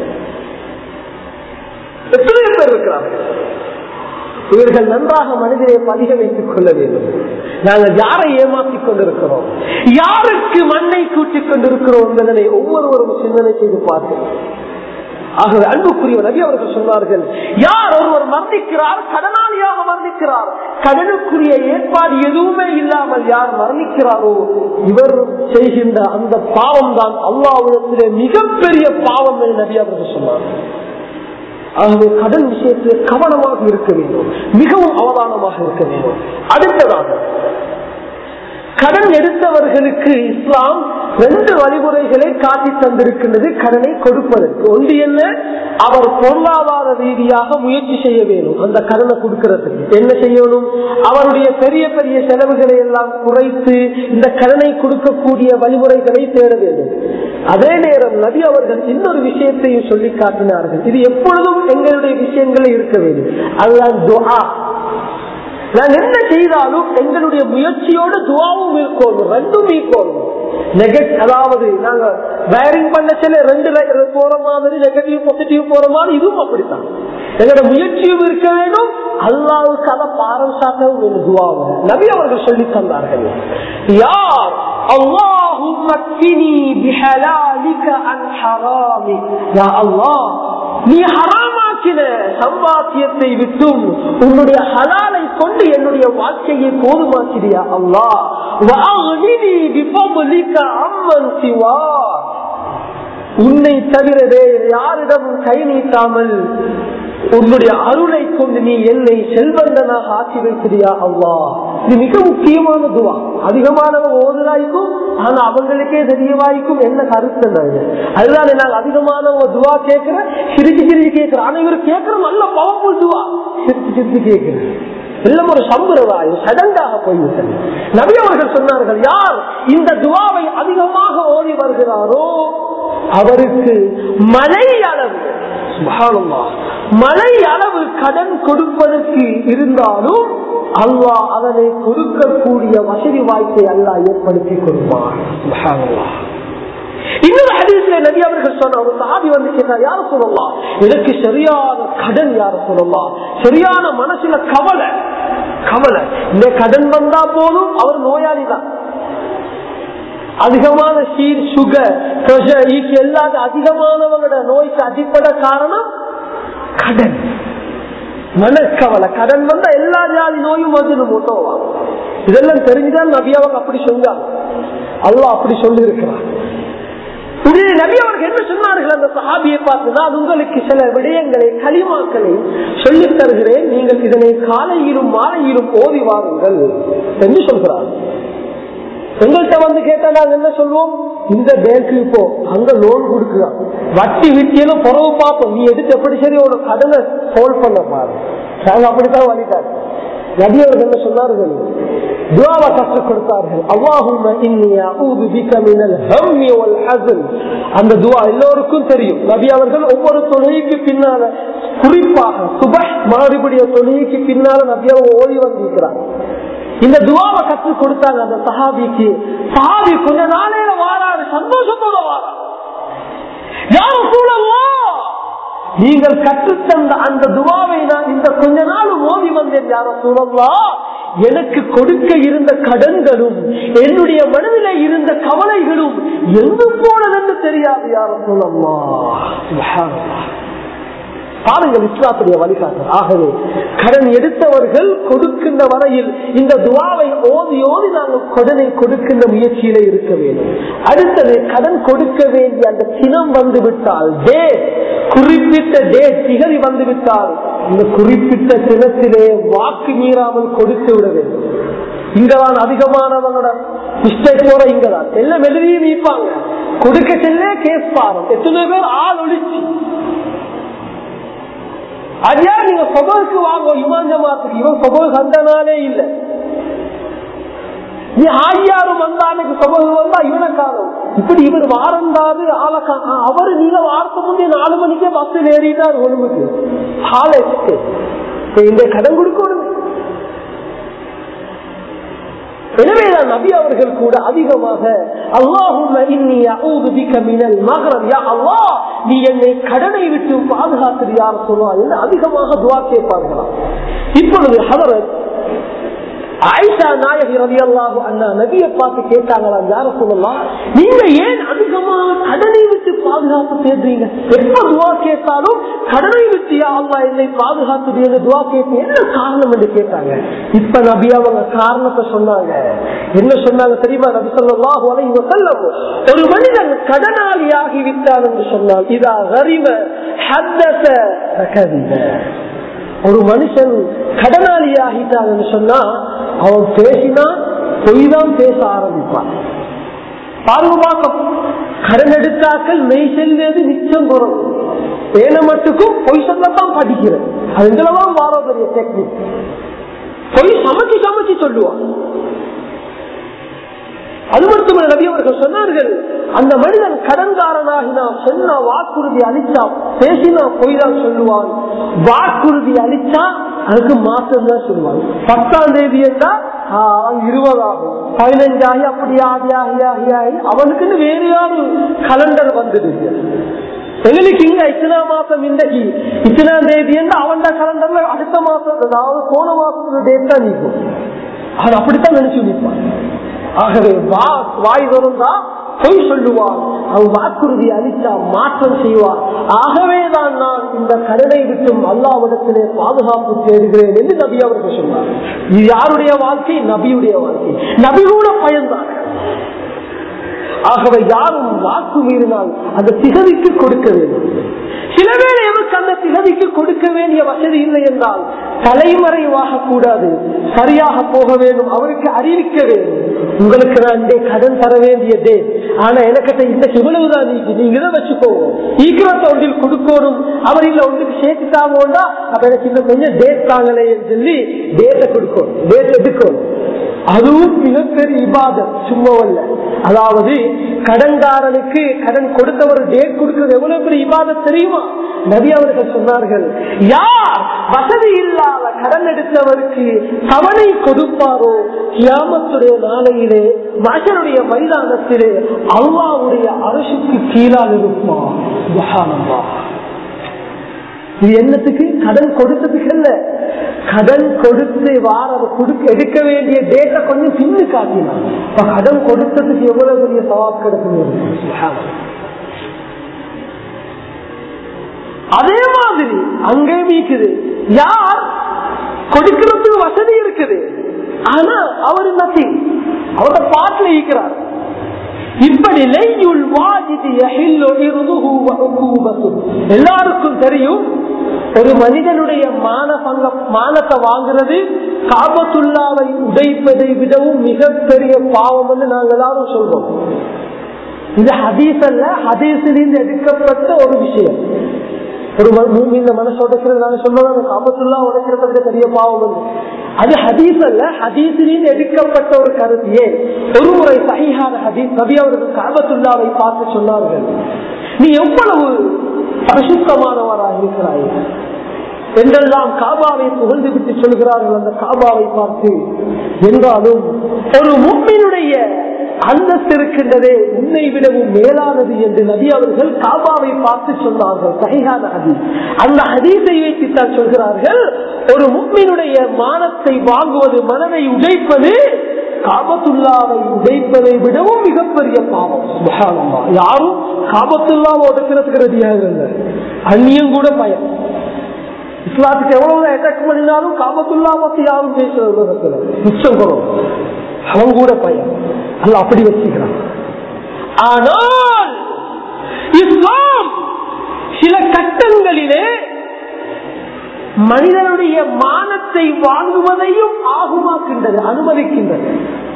எத்தனை பேர் இருக்கிறார்கள் இவர்கள் நன்றாக மனிதரை பதிக வைத்துக் கொள்ள வேண்டும் நாங்கள் யாரை ஏமாற்றிக் கொண்டிருக்கிறோம் யாருக்கு மண்ணை கூட்டிக் கொண்டிருக்கிறோம் என்பதனை ஒவ்வொருவரும் சிந்தனை செய்து பார்க்கிறோம் ஆகவே அன்புக்குரிய நபி அவர்கள் சொன்னார்கள் யார் ஒருவர் மரணிக்கிறார் கடனாளியாக மரணிக்கிறார் கடனுக்குரிய ஏற்பாடு எதுவுமே இல்லாமல் யார் மரணிக்கிறாரோ இவர் செய்கின்ற அந்த பாவம் தான் அல்லாவிடத்திலே மிகப்பெரிய பாவம் என்று நபி அவர்கள் சொன்னார்கள் ஆகவே கடன் விஷயத்தில் கவனமாக இருக்க வேண்டும் மிகவும் அவதானமாக இருக்க வேண்டும் அடுத்ததாக கடன் எடுத்தவர்களுக்கு இஸ்லாம் ரெண்டு வழிமுறைகளை காட்டி தந்திருக்கின்றது கடனை கொடுப்பதற்கு ஒன்று என்ன அவர் பொருளாதார ரீதியாக முயற்சி செய்ய வேண்டும் அந்த கடனை கொடுக்கிறதுக்கு என்ன செய்யணும் அவருடைய பெரிய பெரிய செலவுகளை எல்லாம் குறைத்து இந்த கடனை கொடுக்கக்கூடிய வழிமுறைகளை தேட வேண்டும் அதே நேரம் நபி அவர்கள் இன்னொரு விஷயத்தையும் சொல்லி காட்டினார்கள் இது எப்பொழுதும் எங்களுடைய விஷயங்களே இருக்க வேண்டும் அதுதான் துஆ நாங்க என்ன செய்தாலும் எங்களுடைய முயற்சியோட துவாவும் இருக்கணும் ரெண்டும் இருக்கணும் நெகட் அதாவது நாங்க வயரிங் பண்ண சில ரெண்டு போற மாதிரி நெகட்டிவ் பாசிட்டிவ் போற மாதிரி இதுவும் அப்படித்தான் எங்களோட முயற்சியும் இருக்க வேண்டும் அல்லாவுக்கு அதை பாரம் சாட்டவும் வேணும் துவாவும் நபி அவர்கள் சொல்லி தந்தார்கள் யார் اللهم اكفني بحلالك عن حرامك يا الله நீ ஹராமாக்கின சம்பாத்தியத்தை விட்டும் உன்னுடைய ஹலாலை கொண்டு என்னுடைய வாழ்க்கையை போதுமாக்கிறியா அல்லா அம்மன் சிவா உன்னை தவிர வேறு யாரிடமும் கை நீட்டாமல் உன்னுடைய அருளை கொண்டு நீ என்னை செல்வந்தனாக ஆக்கி வைக்கிறியா அவ்வா இது மிக முக்கியமான துவா அதிகமானவங்க ஓதுராய்க்கும் ஆனா அவங்களுக்கே தெரியவாய்க்கும் என்ன கருத்து அதுதான் நாங்க அதிகமானவங்க துவா கேட்கிற சிரிச்சு சிரிச்சு கேட்கிற ஆனா இவர் கேட்கிற நல்ல பவர்ஃபுல் துவா சிரிச்சு சிரிச்சு கேட்கிறேன் எல்லாம் ஒரு சம்பிரதாயம் சடங்காக போய்விட்டது நபி அவர்கள் சொன்னார்கள் யார் இந்த துவாவை அதிகமாக ஓடி வருகிறாரோ அவருக்கு மழை அளவு மழை அளவு கடன் கொடுப்பதற்கு இருந்தாலும் அல்லாஹ் அதனை கொடுக்கக்கூடிய வசதி வாய்ப்பை அல்லாஹ் ஏற்படுத்தி கொடுப்பார் இன்னொரு ஹதீஸ்ல நபி அவர்கள் சொன்ன ஒரு சாதி வந்து கேட்டார் யார சொல்லலாம் எனக்கு சரியான கடன் யார சொல்லலாம் சரியான மனசுல கவலை கவலை இந்த கடன் வந்தா போதும் அவர் நோயாளி தான் அதிகமான சீர் சுகர் பிரஷர் ஈக்கு எல்லாத அதிகமானவங்களோட நோய்க்கு அடிப்படை காரணம் கடன் மனக்கவலை கடன் வந்தா எல்லா ஜாதி நோயும் வந்து மொத்தவா இதெல்லாம் தெரிஞ்சுதான் நபி அவங்க அப்படி சொன்னாங்க அல்லா அப்படி சொல்லி இருக்கிறார் நபி அவர்கள் என்ன சொன்னார்கள் அந்த சஹாபியை பார்த்து நான் உங்களுக்கு சில விடயங்களை களிமாக்களை சொல்லித் தருகிறேன் நீங்கள் இதனை காலையிலும் மாலையிலும் ஓதி வாருங்கள் என்று சொல்கிறார் எங்கள்கிட்ட வந்து கேட்டா நாங்க என்ன சொல்லுவோம் இந்த பேங்க்கு போ அங்க லோன் கொடுக்கலாம் வட்டி விட்டியலும் புறவு பார்ப்போம் நீ எடுத்து எப்படி சரி ஒரு கடனை சோல்வ் பண்ண பாரு நாங்க அப்படித்தான் வழிட்டாரு நபியவர்கள் என்ன சொன்னார்கள் துவாவை கற்றுக் கொடுத்தார்கள் அல்லாஹும்ம இன்னி அஊது பிக மினல் ஹம்மி வல் ஹஸன் அந்த துவா எல்லோருக்கும் தெரியும் நபி அவர்கள் ஒவ்வொரு தொழுகைக்கு பின்னால குறிப்பாக சுபஹ் மறுபடிய தொழுகைக்கு பின்னால நபி அவங்க ஓடி வந்திருக்கிறார் இந்த துவாவை கற்றுக் கொடுத்தாங்க அந்த சஹாபிக்கு சஹாபி கொஞ்ச நாளையில வாராரு சந்தோஷத்தோட வாராரு யாரும் சூழவோ நீங்கள் கற்றுத்தந்த அந்த துவாவை நான் இந்த கொஞ்ச நாள் ஓதி வந்தேன் யார சூழல்லா எனக்கு கொடுக்க இருந்த கடன்களும் என்னுடைய மனதில் இருந்த கவலைகளும் எங்கு போனதென்று தெரியாது யார சூழல்லா பாருங்கள் இஸ்லாத்துடைய வழிகாட்டல் ஆகவே கடன் எடுத்தவர்கள் கொடுக்கின்ற வரையில் இந்த துவாவை ஓதி ஓதி நாங்கள் கடனை கொடுக்கின்ற முயற்சியில இருக்க வேண்டும் அடுத்தது கடன் கொடுக்க வேண்டிய அந்த சினம் வந்து விட்டால் டேட் குறிப்பிட்ட டேட் திகதி வந்து விட்டால் இந்த குறிப்பிட்ட தினத்திலே வாக்கு மீறாமல் கொடுத்து விட வேண்டும் இங்கதான் அதிகமானவங்களோட மிஸ்டேக் போற இங்கதான் எல்லாம் எழுதியே நீப்பாங்க கொடுக்க செல்லே கேஸ் பாரம் எத்தனை பேர் ஆள் ஒழிச்சு அது யார் நீங்க சொபருக்கு வாங்க இமான் ஜமாத்துக்கு இவன் சொபருக்கு அந்த நாளே இல்லை நீ ஆய்யாரும் வந்தா அன்னைக்கு சொபகு வந்தா இவனை காணும் இப்படி இவர் வாரந்தாது ஆளை அவரு நீங்க வாரத்து முன்னே நாலு மணிக்கே பஸ்ஸில் ஏறிட்டார் ஒழுங்குக்கு ஆளை இந்த கடன் கொடுக்கணும் எனவேதான் நபி அவர்கள் கூட அதிகமாக நீ என்னை கடனை விட்டு பாதுகாத்து யார் சொல்லுவா என்று அதிகமாக துவா கேட்பார்களாம் இப்பொழுது ஹதரத் ஆயிஷா நாயகி ரவி அல்லாஹு அண்ணா நபியை பார்த்து கேட்டாங்களாம் யார சொல்லலாம் நீங்க ஏன் அதிகமாக கடனை விட்டு பாதுகாப்பு தேடுறீங்க எப்ப துவா கேட்டாலும் கடனை விட்டு அல்லா என்னை பாதுகாத்து துவா கேட்டு என்ன காரணம் என்று கேட்டாங்க இப்ப நபி அவங்க காரணத்தை சொன்னாங்க என்ன சொன்னாங்க தெரியுமா நபி சொல்லாஹு அலைவ செல்லம் ஒரு மனிதன் கடனாளி ஆகி விட்டான் என்று சொன்னால் இதா கரிம ஹத்தச ஒரு மனுஷன் கடனாளி ஆகிட்டான்னு சொன்னா அவன் பேசினா பொய் தான் பேச ஆரம்பிப்பான் பாருங்க பார்க்கும் கடன் எடுத்தாக்கள் மெய் செல்வது நிச்சயம் குறவு ஏன மட்டுக்கும் பொய் சொல்லத்தான் படிக்கிறது அதுலதான் பாரம்பரிய டெக்னிக் பொய் சமைச்சு சமைச்சு சொல்லுவான் அது மட்டுமல்ல நபி அவர்கள் சொன்னார்கள் அந்த மனிதன் கடன்காரனாகினா சொன்ன வாக்குறுதி அளித்தா பேசினா பொய் தான் சொல்லுவான் வாக்குறுதி அளித்தா அதுக்கு மாற்றம் தான் சொல்லுவான் பத்தாம் தேதி என்றா இருபதாகும் பதினஞ்சாகி அப்படி ஆகி ஆகி ஆகி ஆகி அவனுக்குன்னு வேற யாரு கலண்டர் வந்துடுது எங்களுக்கு இங்க இத்தனா மாசம் இன்றைக்கு இத்தனாம் தேதி என்று அவன் கலண்டர்ல அடுத்த மாசம் அதாவது போன மாசத்துல டேட் தான் நீக்கும் அது அப்படித்தான் நினைச்சு நிற்பான் ஆகவே வாய் வருந்தா பொய் சொல்லுவார் அவன் வாக்குறுதி அளித்தா மாற்றம் செய்வார் ஆகவேதான் நான் இந்த கடனை விட்டும் அல்லாவிடத்திலே பாதுகாப்பு தேடுகிறேன் என்று நபி அவர்கள் சொன்னார் இது யாருடைய வாழ்க்கை நபியுடைய வாழ்க்கை நபி கூட பயந்தார் ஆகவே யாரும் வாக்கு மீறினால் அந்த திகதிக்கு கொடுக்க வேண்டும் சில பேர் எமக்கு அந்த திகதிக்கு கொடுக்க வேண்டிய வசதி இல்லை என்றால் தலைமறைவாக கூடாது சரியாக போக வேண்டும் அவருக்கு அறிவிக்க வேண்டும் உங்களுக்கு நான் கடன் தர வேண்டிய டே ஆனா எனக்கு இந்த இவ்வளவுதான் நீங்க நீங்க இதை வச்சுக்கோங்க ஈக்கிரத்தை ஒன்றில் கொடுக்கணும் அவர் இல்ல ஒன்றுக்கு சேர்த்துட்டாங்கன்னா அப்ப எனக்கு இன்னும் கொஞ்சம் டேட் தாங்களே சொல்லி டேட்டை கொடுக்கணும் டேட் எடுக்கணும் அதுவும் மிகப்பெரிய இபாதம் சும்மாவல்ல அதாவது கடன்காரனுக்கு கடன் கொடுத்தவர் டேட் கொடுக்கிறது எவ்வளவு பெரிய இபாதம் தெரியுமா நபி அவர்கள் சொன்னார்கள் யார் வசதி இல்லாத கடன் எடுத்தவருக்கு தவணை கொடுப்பாரோ கியாமத்துடைய நாளையிலே மகனுடைய மைதானத்திலே அல்லாவுடைய அரசுக்கு கீழால் இருப்பான் இது என்னத்துக்கு கடன் கொடுத்ததுக்கு இல்ல கடன் கொடுத்து வார கொடுக்க எடுக்க வேண்டிய டேட்டை கொஞ்சம் பின்னு காட்டினான் இப்ப கடன் கொடுத்ததுக்கு எவ்வளவு பெரிய சவாப் கிடைக்கும் அதே மாதிரி அங்கே மீக்குது யார் கொடுக்கிறதுக்கு வசதி இருக்குது ஆனா அவர் நத்திங் அவரோட பாட்டில் ஈக்கிறார் இப்படி எல்லாருக்கும் தெரியும் ஒரு மனிதனுடைய மான பங்க மானத்தை வாங்குறது காபத்துல்லாவை உடைப்பதை விடவும் மிகப்பெரிய பாவம் என்று நாங்கள் எல்லாரும் சொல்றோம் இது ஹதீஸ் அல்ல ஹதீஸிலிருந்து எடுக்கப்பட்ட ஒரு விஷயம் ஒரு மூமி இந்த மனசு உடைக்கிறது நாங்க சொல்றோம் காபத்துல்லா உடைக்கிறத விட பெரிய பாவம் அல்ல அது ஹதீஸ் அல்ல ஹதீஸிலிருந்து எடுக்கப்பட்ட ஒரு கருத்து ஏன் ஒரு முறை சகிஹான ஹதீஸ் நபி அவர்கள் காபத்துல்லாவை பார்த்து சொன்னார்கள் நீ எவ்வளவு பரிசுத்தமானவராக இருக்கிறாய் என்றெல்லாம் காபாவை புகழ்ந்து விட்டு சொல்கிறார்கள் அந்த காபாவை பார்த்து என்றாலும் ஒரு மும்மினுடைய அந்தஸ்து இருக்கின்றதே உன்னை விடவும் மேலானது என்று நபி அவர்கள் காபாவை பார்த்து சொன்னார்கள் சகையான ஹதீஸ் அந்த ஹதீஸை வைத்துத்தான் சொல்கிறார்கள் ஒரு மும்மினுடைய மானத்தை வாங்குவது மனதை உடைப்பது காபத்துல்லாவை உடைப்பதை விடவும் மிகப்பெரிய பாவம் சுபஹானல்லா. யாரும் காபத்துல்லாவை உடைக்கிறதுக்கு ரெடியாக இல்லை அந்நியம் கூட பயம் இஸ்லாத்துக்கு எவ்வளவு அட்டாக் பண்ணினாலும் காபத்துல்லா பத்தி யாரும் பேசுற உலகத்துல மிச்சம் குறவு அவன் கூட பயம் அல்ல அப்படி வச்சுக்கிறான் ஆனால் இஸ்லாம் சில கட்டங்களிலே மனிதனுடைய மானத்தை வாங்குவதையும் ஆகுமாக்கின்றது அனுமதிக்கின்றது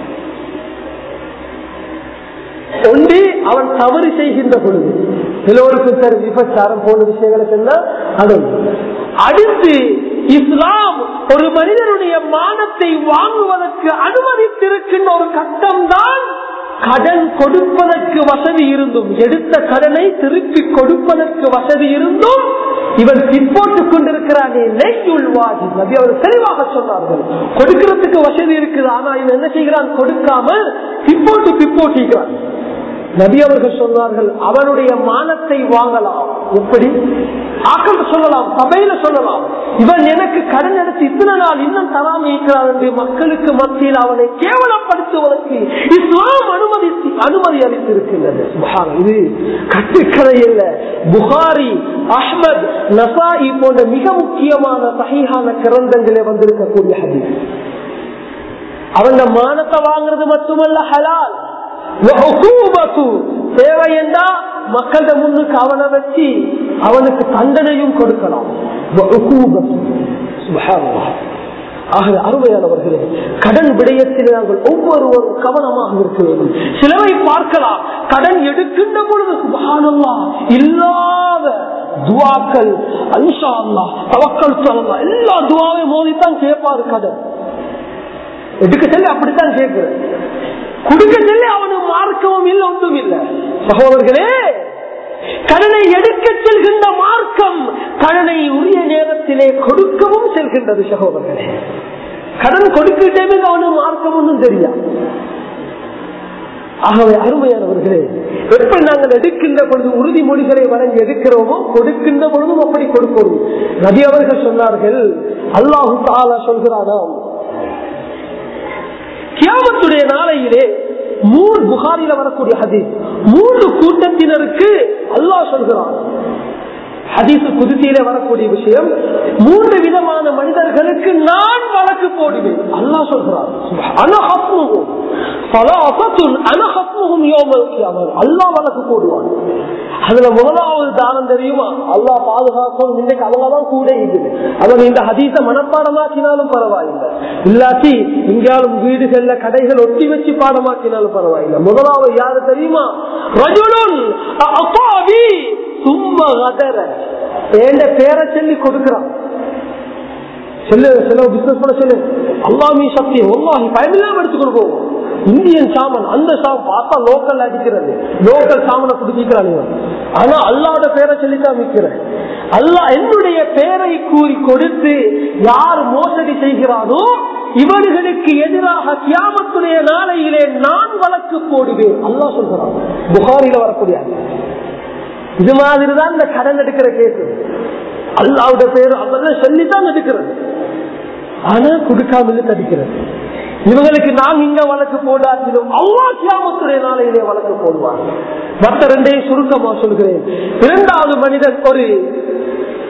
ஒன்று அவன் தவறு செய்கின்ற பொழுது எல்லோருக்கும் சரி விபச்சாரம் போன்ற விஷயங்களை சொன்னா அது அடுத்து இஸ்லாம் ஒரு மனிதனுடைய மானத்தை வாங்குவதற்கு அனுமதித்திருக்கின்ற ஒரு கட்டம் தான் கடன் கொடுப்பதற்கு வசதி இருந்தும் எடுத்த கடனை திருப்பி கொடுப்பதற்கு வசதி இருந்தும் இவன் பிற்போட்டுக் கொண்டிருக்கிறானே நெய்யுள்வாதி நபி அவர் தெளிவாக சொன்னார்கள் கொடுக்கிறதுக்கு வசதி இருக்குது ஆனா இவன் என்ன செய்கிறான் கொடுக்காமல் பிற்போட்டு பிற்போட்டிக்கிறான் நபி அவர்கள் சொன்னார்கள் அவனுடைய மானத்தை வாங்கலாம் எப்படி ஆக்கள் சொல்லலாம் சபையில சொல்லலாம் இவன் எனக்கு கடன் எடுத்து இத்தனை நாள் இன்னும் தராம இருக்கிறான் என்று மக்களுக்கு மத்தியில் அவனை கேவலப்படுத்துவதற்கு இஸ்லாம் அனுமதி அனுமதி அளித்திருக்கின்றது சுப்ஹான். இது கட்டுக்கதை இல்ல புகாரி அஹ்மத் நசாஇ போன்ற மிக முக்கியமான சகிஹான கிரந்தங்களே வந்திருக்கக்கூடிய ஹதீஸ் அவன் மானத்தை வாங்குறது மட்டுமல்ல ஹலால் தேவை என்றா மக்கள முன்னுக்கு அவனை வச்சு அவனுக்கு தண்டனையும் கொடுக்கலாம் ஆகவே அருமையானவர்களே கடன் விடயத்தில் நாங்கள் ஒவ்வொருவரும் கவனமாக இருக்க வேண்டும் சிலவை பார்க்கலாம் கடன் எடுக்கின்ற பொழுது சுபகானல்லா இல்லாத துவாக்கள் அன்ஷா அல்லா தவக்கல் சொல்லலாம் எல்லா துவாவையும் மோதித்தான் கேட்பாரு கடன் எடுக்க சொல்லி அப்படித்தான் கேட்கிறேன் கொடுக்க சொல்லி அவனுக்கு மார்க்கவும் இல்லை ஒன்றும் இல்லை சகோதரர்களே கடனை எடுக்க செல்கின்ற மார்க்கம் கடனை உரிய நேரத்திலே கொடுக்கவும் செல்கின்றது சகோதரர்களே கடன் கொடுக்கிட்டே அவனுக்கு மார்க்கம் ஒன்றும் தெரியாது ஆகவே அருமையானவர்களே எப்படி நாங்கள் எடுக்கின்ற பொழுது உறுதிமொழிகளை வழங்கி எடுக்கிறோமோ கொடுக்கின்ற பொழுதும் அப்படி கொடுக்கணும் நபி அவர்கள் சொன்னார்கள் அல்லாஹு தாலா சொல்கிறானாம் கியாமத்துடைய நாளையிலே மூன்று புகாரில வரக்கூடிய ஹதீஸ் மூன்று கூட்டத்தினருக்கு அல்லாஹ் சொல்கிறான் ஹதீஸ் குதித்தியிலே வரக்கூடிய விஷயம் மூன்று விதமான மனிதர்களுக்கு நான் வழக்கு போடுவேன் அல்லாஹ் சொல்கிறான் அனஹத்முகும் பலாசத்துன் அனஹத்முகும் யோமல் கியாமல் அல்லாஹ் வழக்கு போடுவான் அதுல முதலாவது தானம் தெரியுமா அல்லாஹ் பாதுகாக்கும் இன்றைக்கு அவங்கதான் கூட இருக்குது அவங்க இந்த ஹதீச மனப்பாடமாக்கினாலும் பரவாயில்லை இல்லாட்டி இங்காலும் வீடுகள்ல கடைகள் ஒட்டி வச்சு பாடமாக்கினாலும் பரவாயில்லை முதலாவது யாரு தெரியுமா ரஜுலுன் அப்பாவி சும்மா கதற என் பேரை சொல்லி கொடுக்கிறான் செல்லு சில பிசினஸ் பண்ண சொல்லு அல்லாமி சக்தி ஒல்லாஹி பயமில்லாம எடுத்துக்கொண்டு போவோம் இந்தியன் சாமன் அந்த சாமன் பார்த்தா லோக்கல் அடிக்கிறது லோக்கல் சாமனை குடிக்கிறாங்க ஆனா அல்லாத பேரை சொல்லித்தான் விற்கிறேன் அல்லா என்னுடைய பெயரை கூறி கொடுத்து யார் மோசடி செய்கிறானோ இவர்களுக்கு எதிராக கியாமத்துடைய நாளையிலே நான் வழக்கு போடுவேன் அல்லா சொல்கிறான் புகாரில வரக்கூடிய இது மாதிரிதான் இந்த கடன் எடுக்கிற கேஸ் அல்லாவோட பேர் அதெல்லாம் சொல்லித்தான் எடுக்கிறது ஆனா கொடுக்காமலே தடுக்கிறது இவங்களுக்கு நாம் இங்க வழக்கு போடாட்டிலும் அவ்வா கியாமத்துடைய நாளையிலே வழக்கு போடுவார் மற்ற ரெண்டையும் சுருக்கமா சொல்கிறேன் இரண்டாவது மனிதன் ஒரு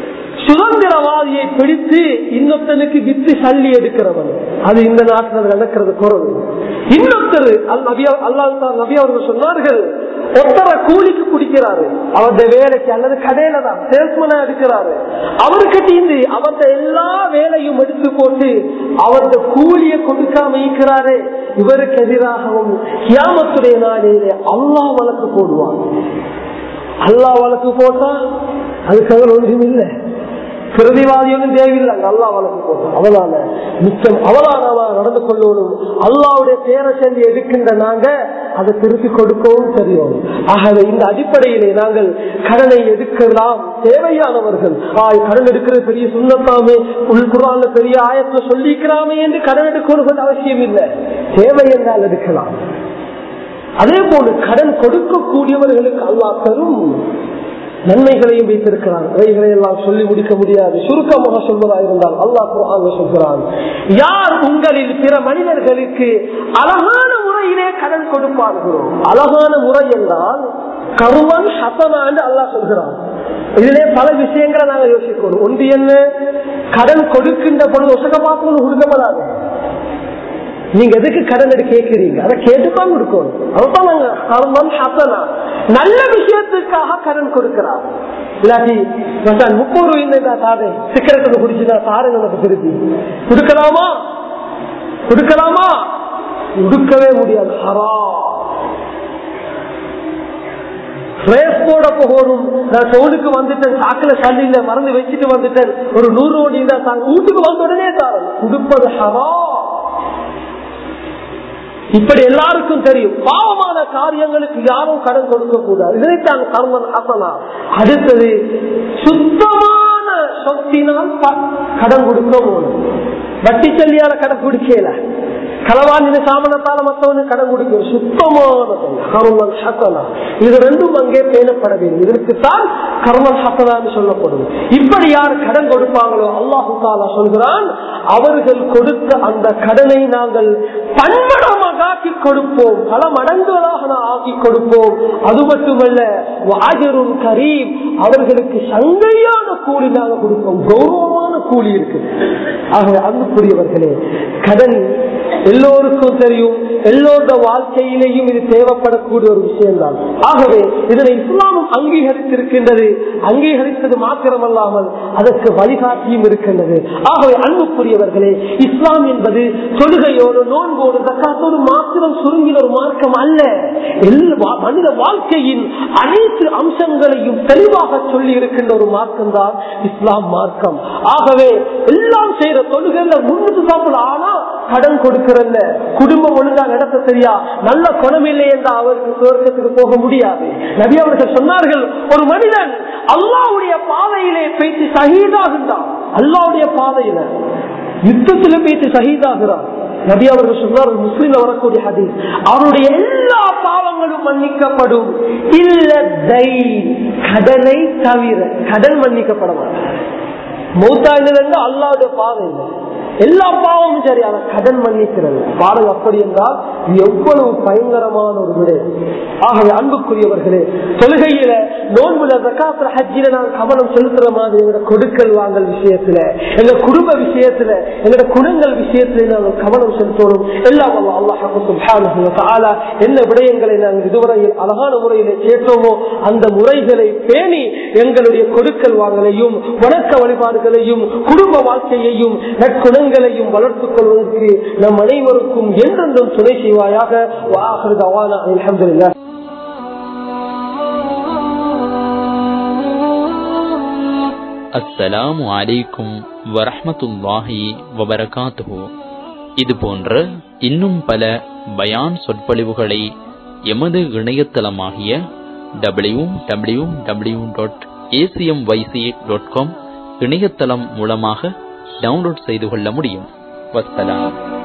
சுதந்திரவாதியை பிடித்து இன்னொருத்தனுக்கு வித்து சல்லி எடுக்கிறவன் அது இந்த நாட்டில் நடக்கிறது குறவு இன்னொருத்தர் அல்லா நபி அவர்கள் சொன்னார்கள் ஒத்தர கூலிக்கு குடிக்கிறாரு அவருடைய வேலைக்கு அல்லது கடையில தான் சேல்ஸ்மனா இருக்கிறாரு அவருக்கு தீந்து அவருடைய எல்லா வேலையும் எடுத்து போட்டு அவருடைய கூலியை கொடுக்காம இருக்கிறாரு இவருக்கு எதிராகவும் கியாமத்துடைய நாளிலே அல்லா வழக்கு போடுவான் அல்லா வழக்கு போட்டா அதுக்காக ஒன்றும் இல்லை பிரதிவாதி ஒன்றும் தேவையில்லை அல்லா வழக்கு போட்டோம் அவளால மிச்சம் அவளானவா நடந்து கொள்ளணும் அல்லாவுடைய பேரை சொல்லி எடுக்கின்ற நாங்க அதை திருப்பி கொடுக்கவும் தெரியும் ஆகவே இந்த அடிப்படையிலே நாங்கள் கடனை எடுக்கலாம் தேவையானவர்கள் ஆய் கடன் எடுக்கிறது பெரிய சுண்ணத்தாமே உள்குறான்ல பெரிய ஆயத்துல சொல்லிக்கிறாமே என்று கடன் எடுக்கணும் அவசியம் இல்லை தேவை என்றால் எடுக்கலாம் அதே போல கடன் கொடுக்கக்கூடியவர்களுக்கு அல்லா தரும் நன்மைகளையும் வைத்திருக்கிறான் அவைகளை எல்லாம் சொல்லி முடிக்க முடியாது சுருக்கமாக சொல்வதா இருந்தால் அல்லாஹ் குரான் சொல்கிறான் யார் உங்களில் பிற மனிதர்களுக்கு அழகான முறையிலே கடன் கொடுப்பார்களோ அழகான முறை என்றால் கருவன் ஹசனான்னு அல்லாஹ் சொல்கிறான் இதிலே பல விஷயங்களை நாங்கள் யோசிக்கணும் ஒன்று என்ன கடன் கொடுக்கின்ற பொழுது ஒசக பார்க்கணும் கொடுக்கப்படாது நீங்க எதுக்கு கடன் எடுக்க கேட்கிறீங்க அதை கேட்டுதான் கொடுக்கணும் அதுதான் நாங்க கர்மம் ஹசனா நல்ல விஷயத்துக்காக கடன் கொடுக்கிறார் இல்லாட்டி முப்பது ரூபாய் தாரு சிக்கரத்தை குடிச்சுனா தாருங்க எனக்கு திருப்பி கொடுக்கலாமா கொடுக்கலாமா கொடுக்கவே முடியாது ஹரா ரேஸ் போட போகணும் நான் டவுனுக்கு வந்துட்டேன் சாக்குல சல்லில மறந்து வச்சுட்டு வந்துட்டேன் ஒரு நூறு கோடி இருந்தா தாங்க வீட்டுக்கு வந்த உடனே தாரன் கொடுப்பது ஹரா இப்படி எல்லாருக்கும் தெரியும் பாவமான காரியங்களுக்கு யாரும் கடன் கொடுக்க கூடாது இதைத்தான் கர்மன் அசனா அடுத்தது சுத்தமான சொத்தினால் கடன் கொடுக்க போகணும் வட்டி சொல்லியால கடன் குடிக்கல களவாண்டின சாமனத்தால மத்தவனு கடன் கொடுக்க சுத்தமான கர்மன் ஹசனா இது ரெண்டும் அங்கே பேணப்பட வேண்டும் இதற்குத்தான் கர்மன் ஹசனான்னு சொல்லப்படும் இப்படி யார் கடன் கொடுப்பாங்களோ அல்லாஹு தாலா சொல்கிறான் அவர்கள் கொடுத்த அந்த கடனை நாங்கள் பன்மடமாக ஆக்கி கொடுப்போம் பல மடங்குகளாக நான் ஆக்கி கொடுப்போம் அது மட்டுமல்ல வாஜரும் கரீம் அவர்களுக்கு சங்கையான கூலி நாங்கள் கொடுப்போம் கௌரவமான கூலி இருக்கு ஆகவே அன்புக்குரியவர்களே கடன் எல்லோருக்கும் தெரியும் எல்லோருடைய வாழ்க்கையிலேயும் இது தேவைப்படக்கூடிய ஒரு விஷயம்தான் ஆகவே இதனை இஸ்லாமும் அங்கீகரித்திருக்கின்றது அங்கீகரித்தது மாத்திரமல்லாமல் அதற்கு வழிகாட்டியும் இருக்கின்றது ஆகவே அன்புக்குரியவர்களே இஸ்லாம் என்பது தொழுகையோடு நோன்போடு தக்காத்தோடு மாத்திரம் சுருங்கின ஒரு மார்க்கம் அல்ல எல்லா மனித வாழ்க்கையின் அனைத்து அம்சங்களையும் தெளிவாக சொல்லி இருக்கின்ற ஒரு மார்க்கம் தான் இஸ்லாம் மார்க்கம் ஆகவே எல்லாம் செய்யற தொழுகையில முன்னுக்கு சாப்பிட ஆனா கடன் கொடுக்கிறல்ல குடும்பம் ஒழுங்கா நடத்த சரியா நல்ல குணம் இல்லை என்ற அவருக்கு சுவர்க்கத்துக்கு போக முடியாது நபி அவர்கள் சொன்னார்கள் ஒரு மனிதன் அல்லாவுடைய பாதையிலே பேச்சு சகிதாகின்றான் அல்லாவுடைய பாதையில யுத்தத்தில பேச்சு சகிதாகிறான் நபி அவர்கள் சொன்னார் முஸ்லீம்ல வரக்கூடிய ஹதீஸ் அவருடைய எல்லா பாவங்களும் மன்னிக்கப்படும் இல்ல தை கடனை தவிர கடன் மன்னிக்கப்பட மாட்டார் மௌத்தாயிலிருந்து அல்லாவுடைய பாதை இல்லை எல்லா பாவமும் சரி அதை கடன் மன்னிக்கிறது பாருங்க அப்படி என்றால் எவ்வளவு பயங்கரமான ஒரு விடை ஆகவே அன்புக்குரியவர்களே தொழுகையில நோன்புல ஜக்காத்துல ஹஜ்ஜில நான் கவனம் செலுத்துற மாதிரி எங்களோட கொடுக்கல் வாங்கல் விஷயத்துல எங்க குடும்ப விஷயத்துல எங்களோட குணங்கள் விஷயத்துல நாங்கள் கவனம் செலுத்தணும் எல்லாம் அல்லாஹ் என்ன விடயங்களை நாங்கள் இதுவரையில் அழகான முறையில கேட்டோமோ அந்த முறைகளை பேணி எங்களுடைய கொடுக்கல் வாங்கலையும் வணக்க வழிபாடுகளையும் குடும்ப வாழ்க்கையையும் நற்குணங்களையும் வளர்த்துக் கொள்வதற்கு நம் அனைவருக்கும் என்றென்றும் துணை செய்வாயாக அலமதுல்லா அஸ்ஸலாமு அலைக்கும் வரஹமத்துல்லாஹி வபரகாத்துஹு இது போன்ற இன்னும் பல பயான் சொற்பொழிவுகளை எமது இணையதளமாகிய W W W dot ACM YC dot com இணையதளம் மூலமாக டவுன்லோட் செய்து கொள்ள முடியும் வசலாம்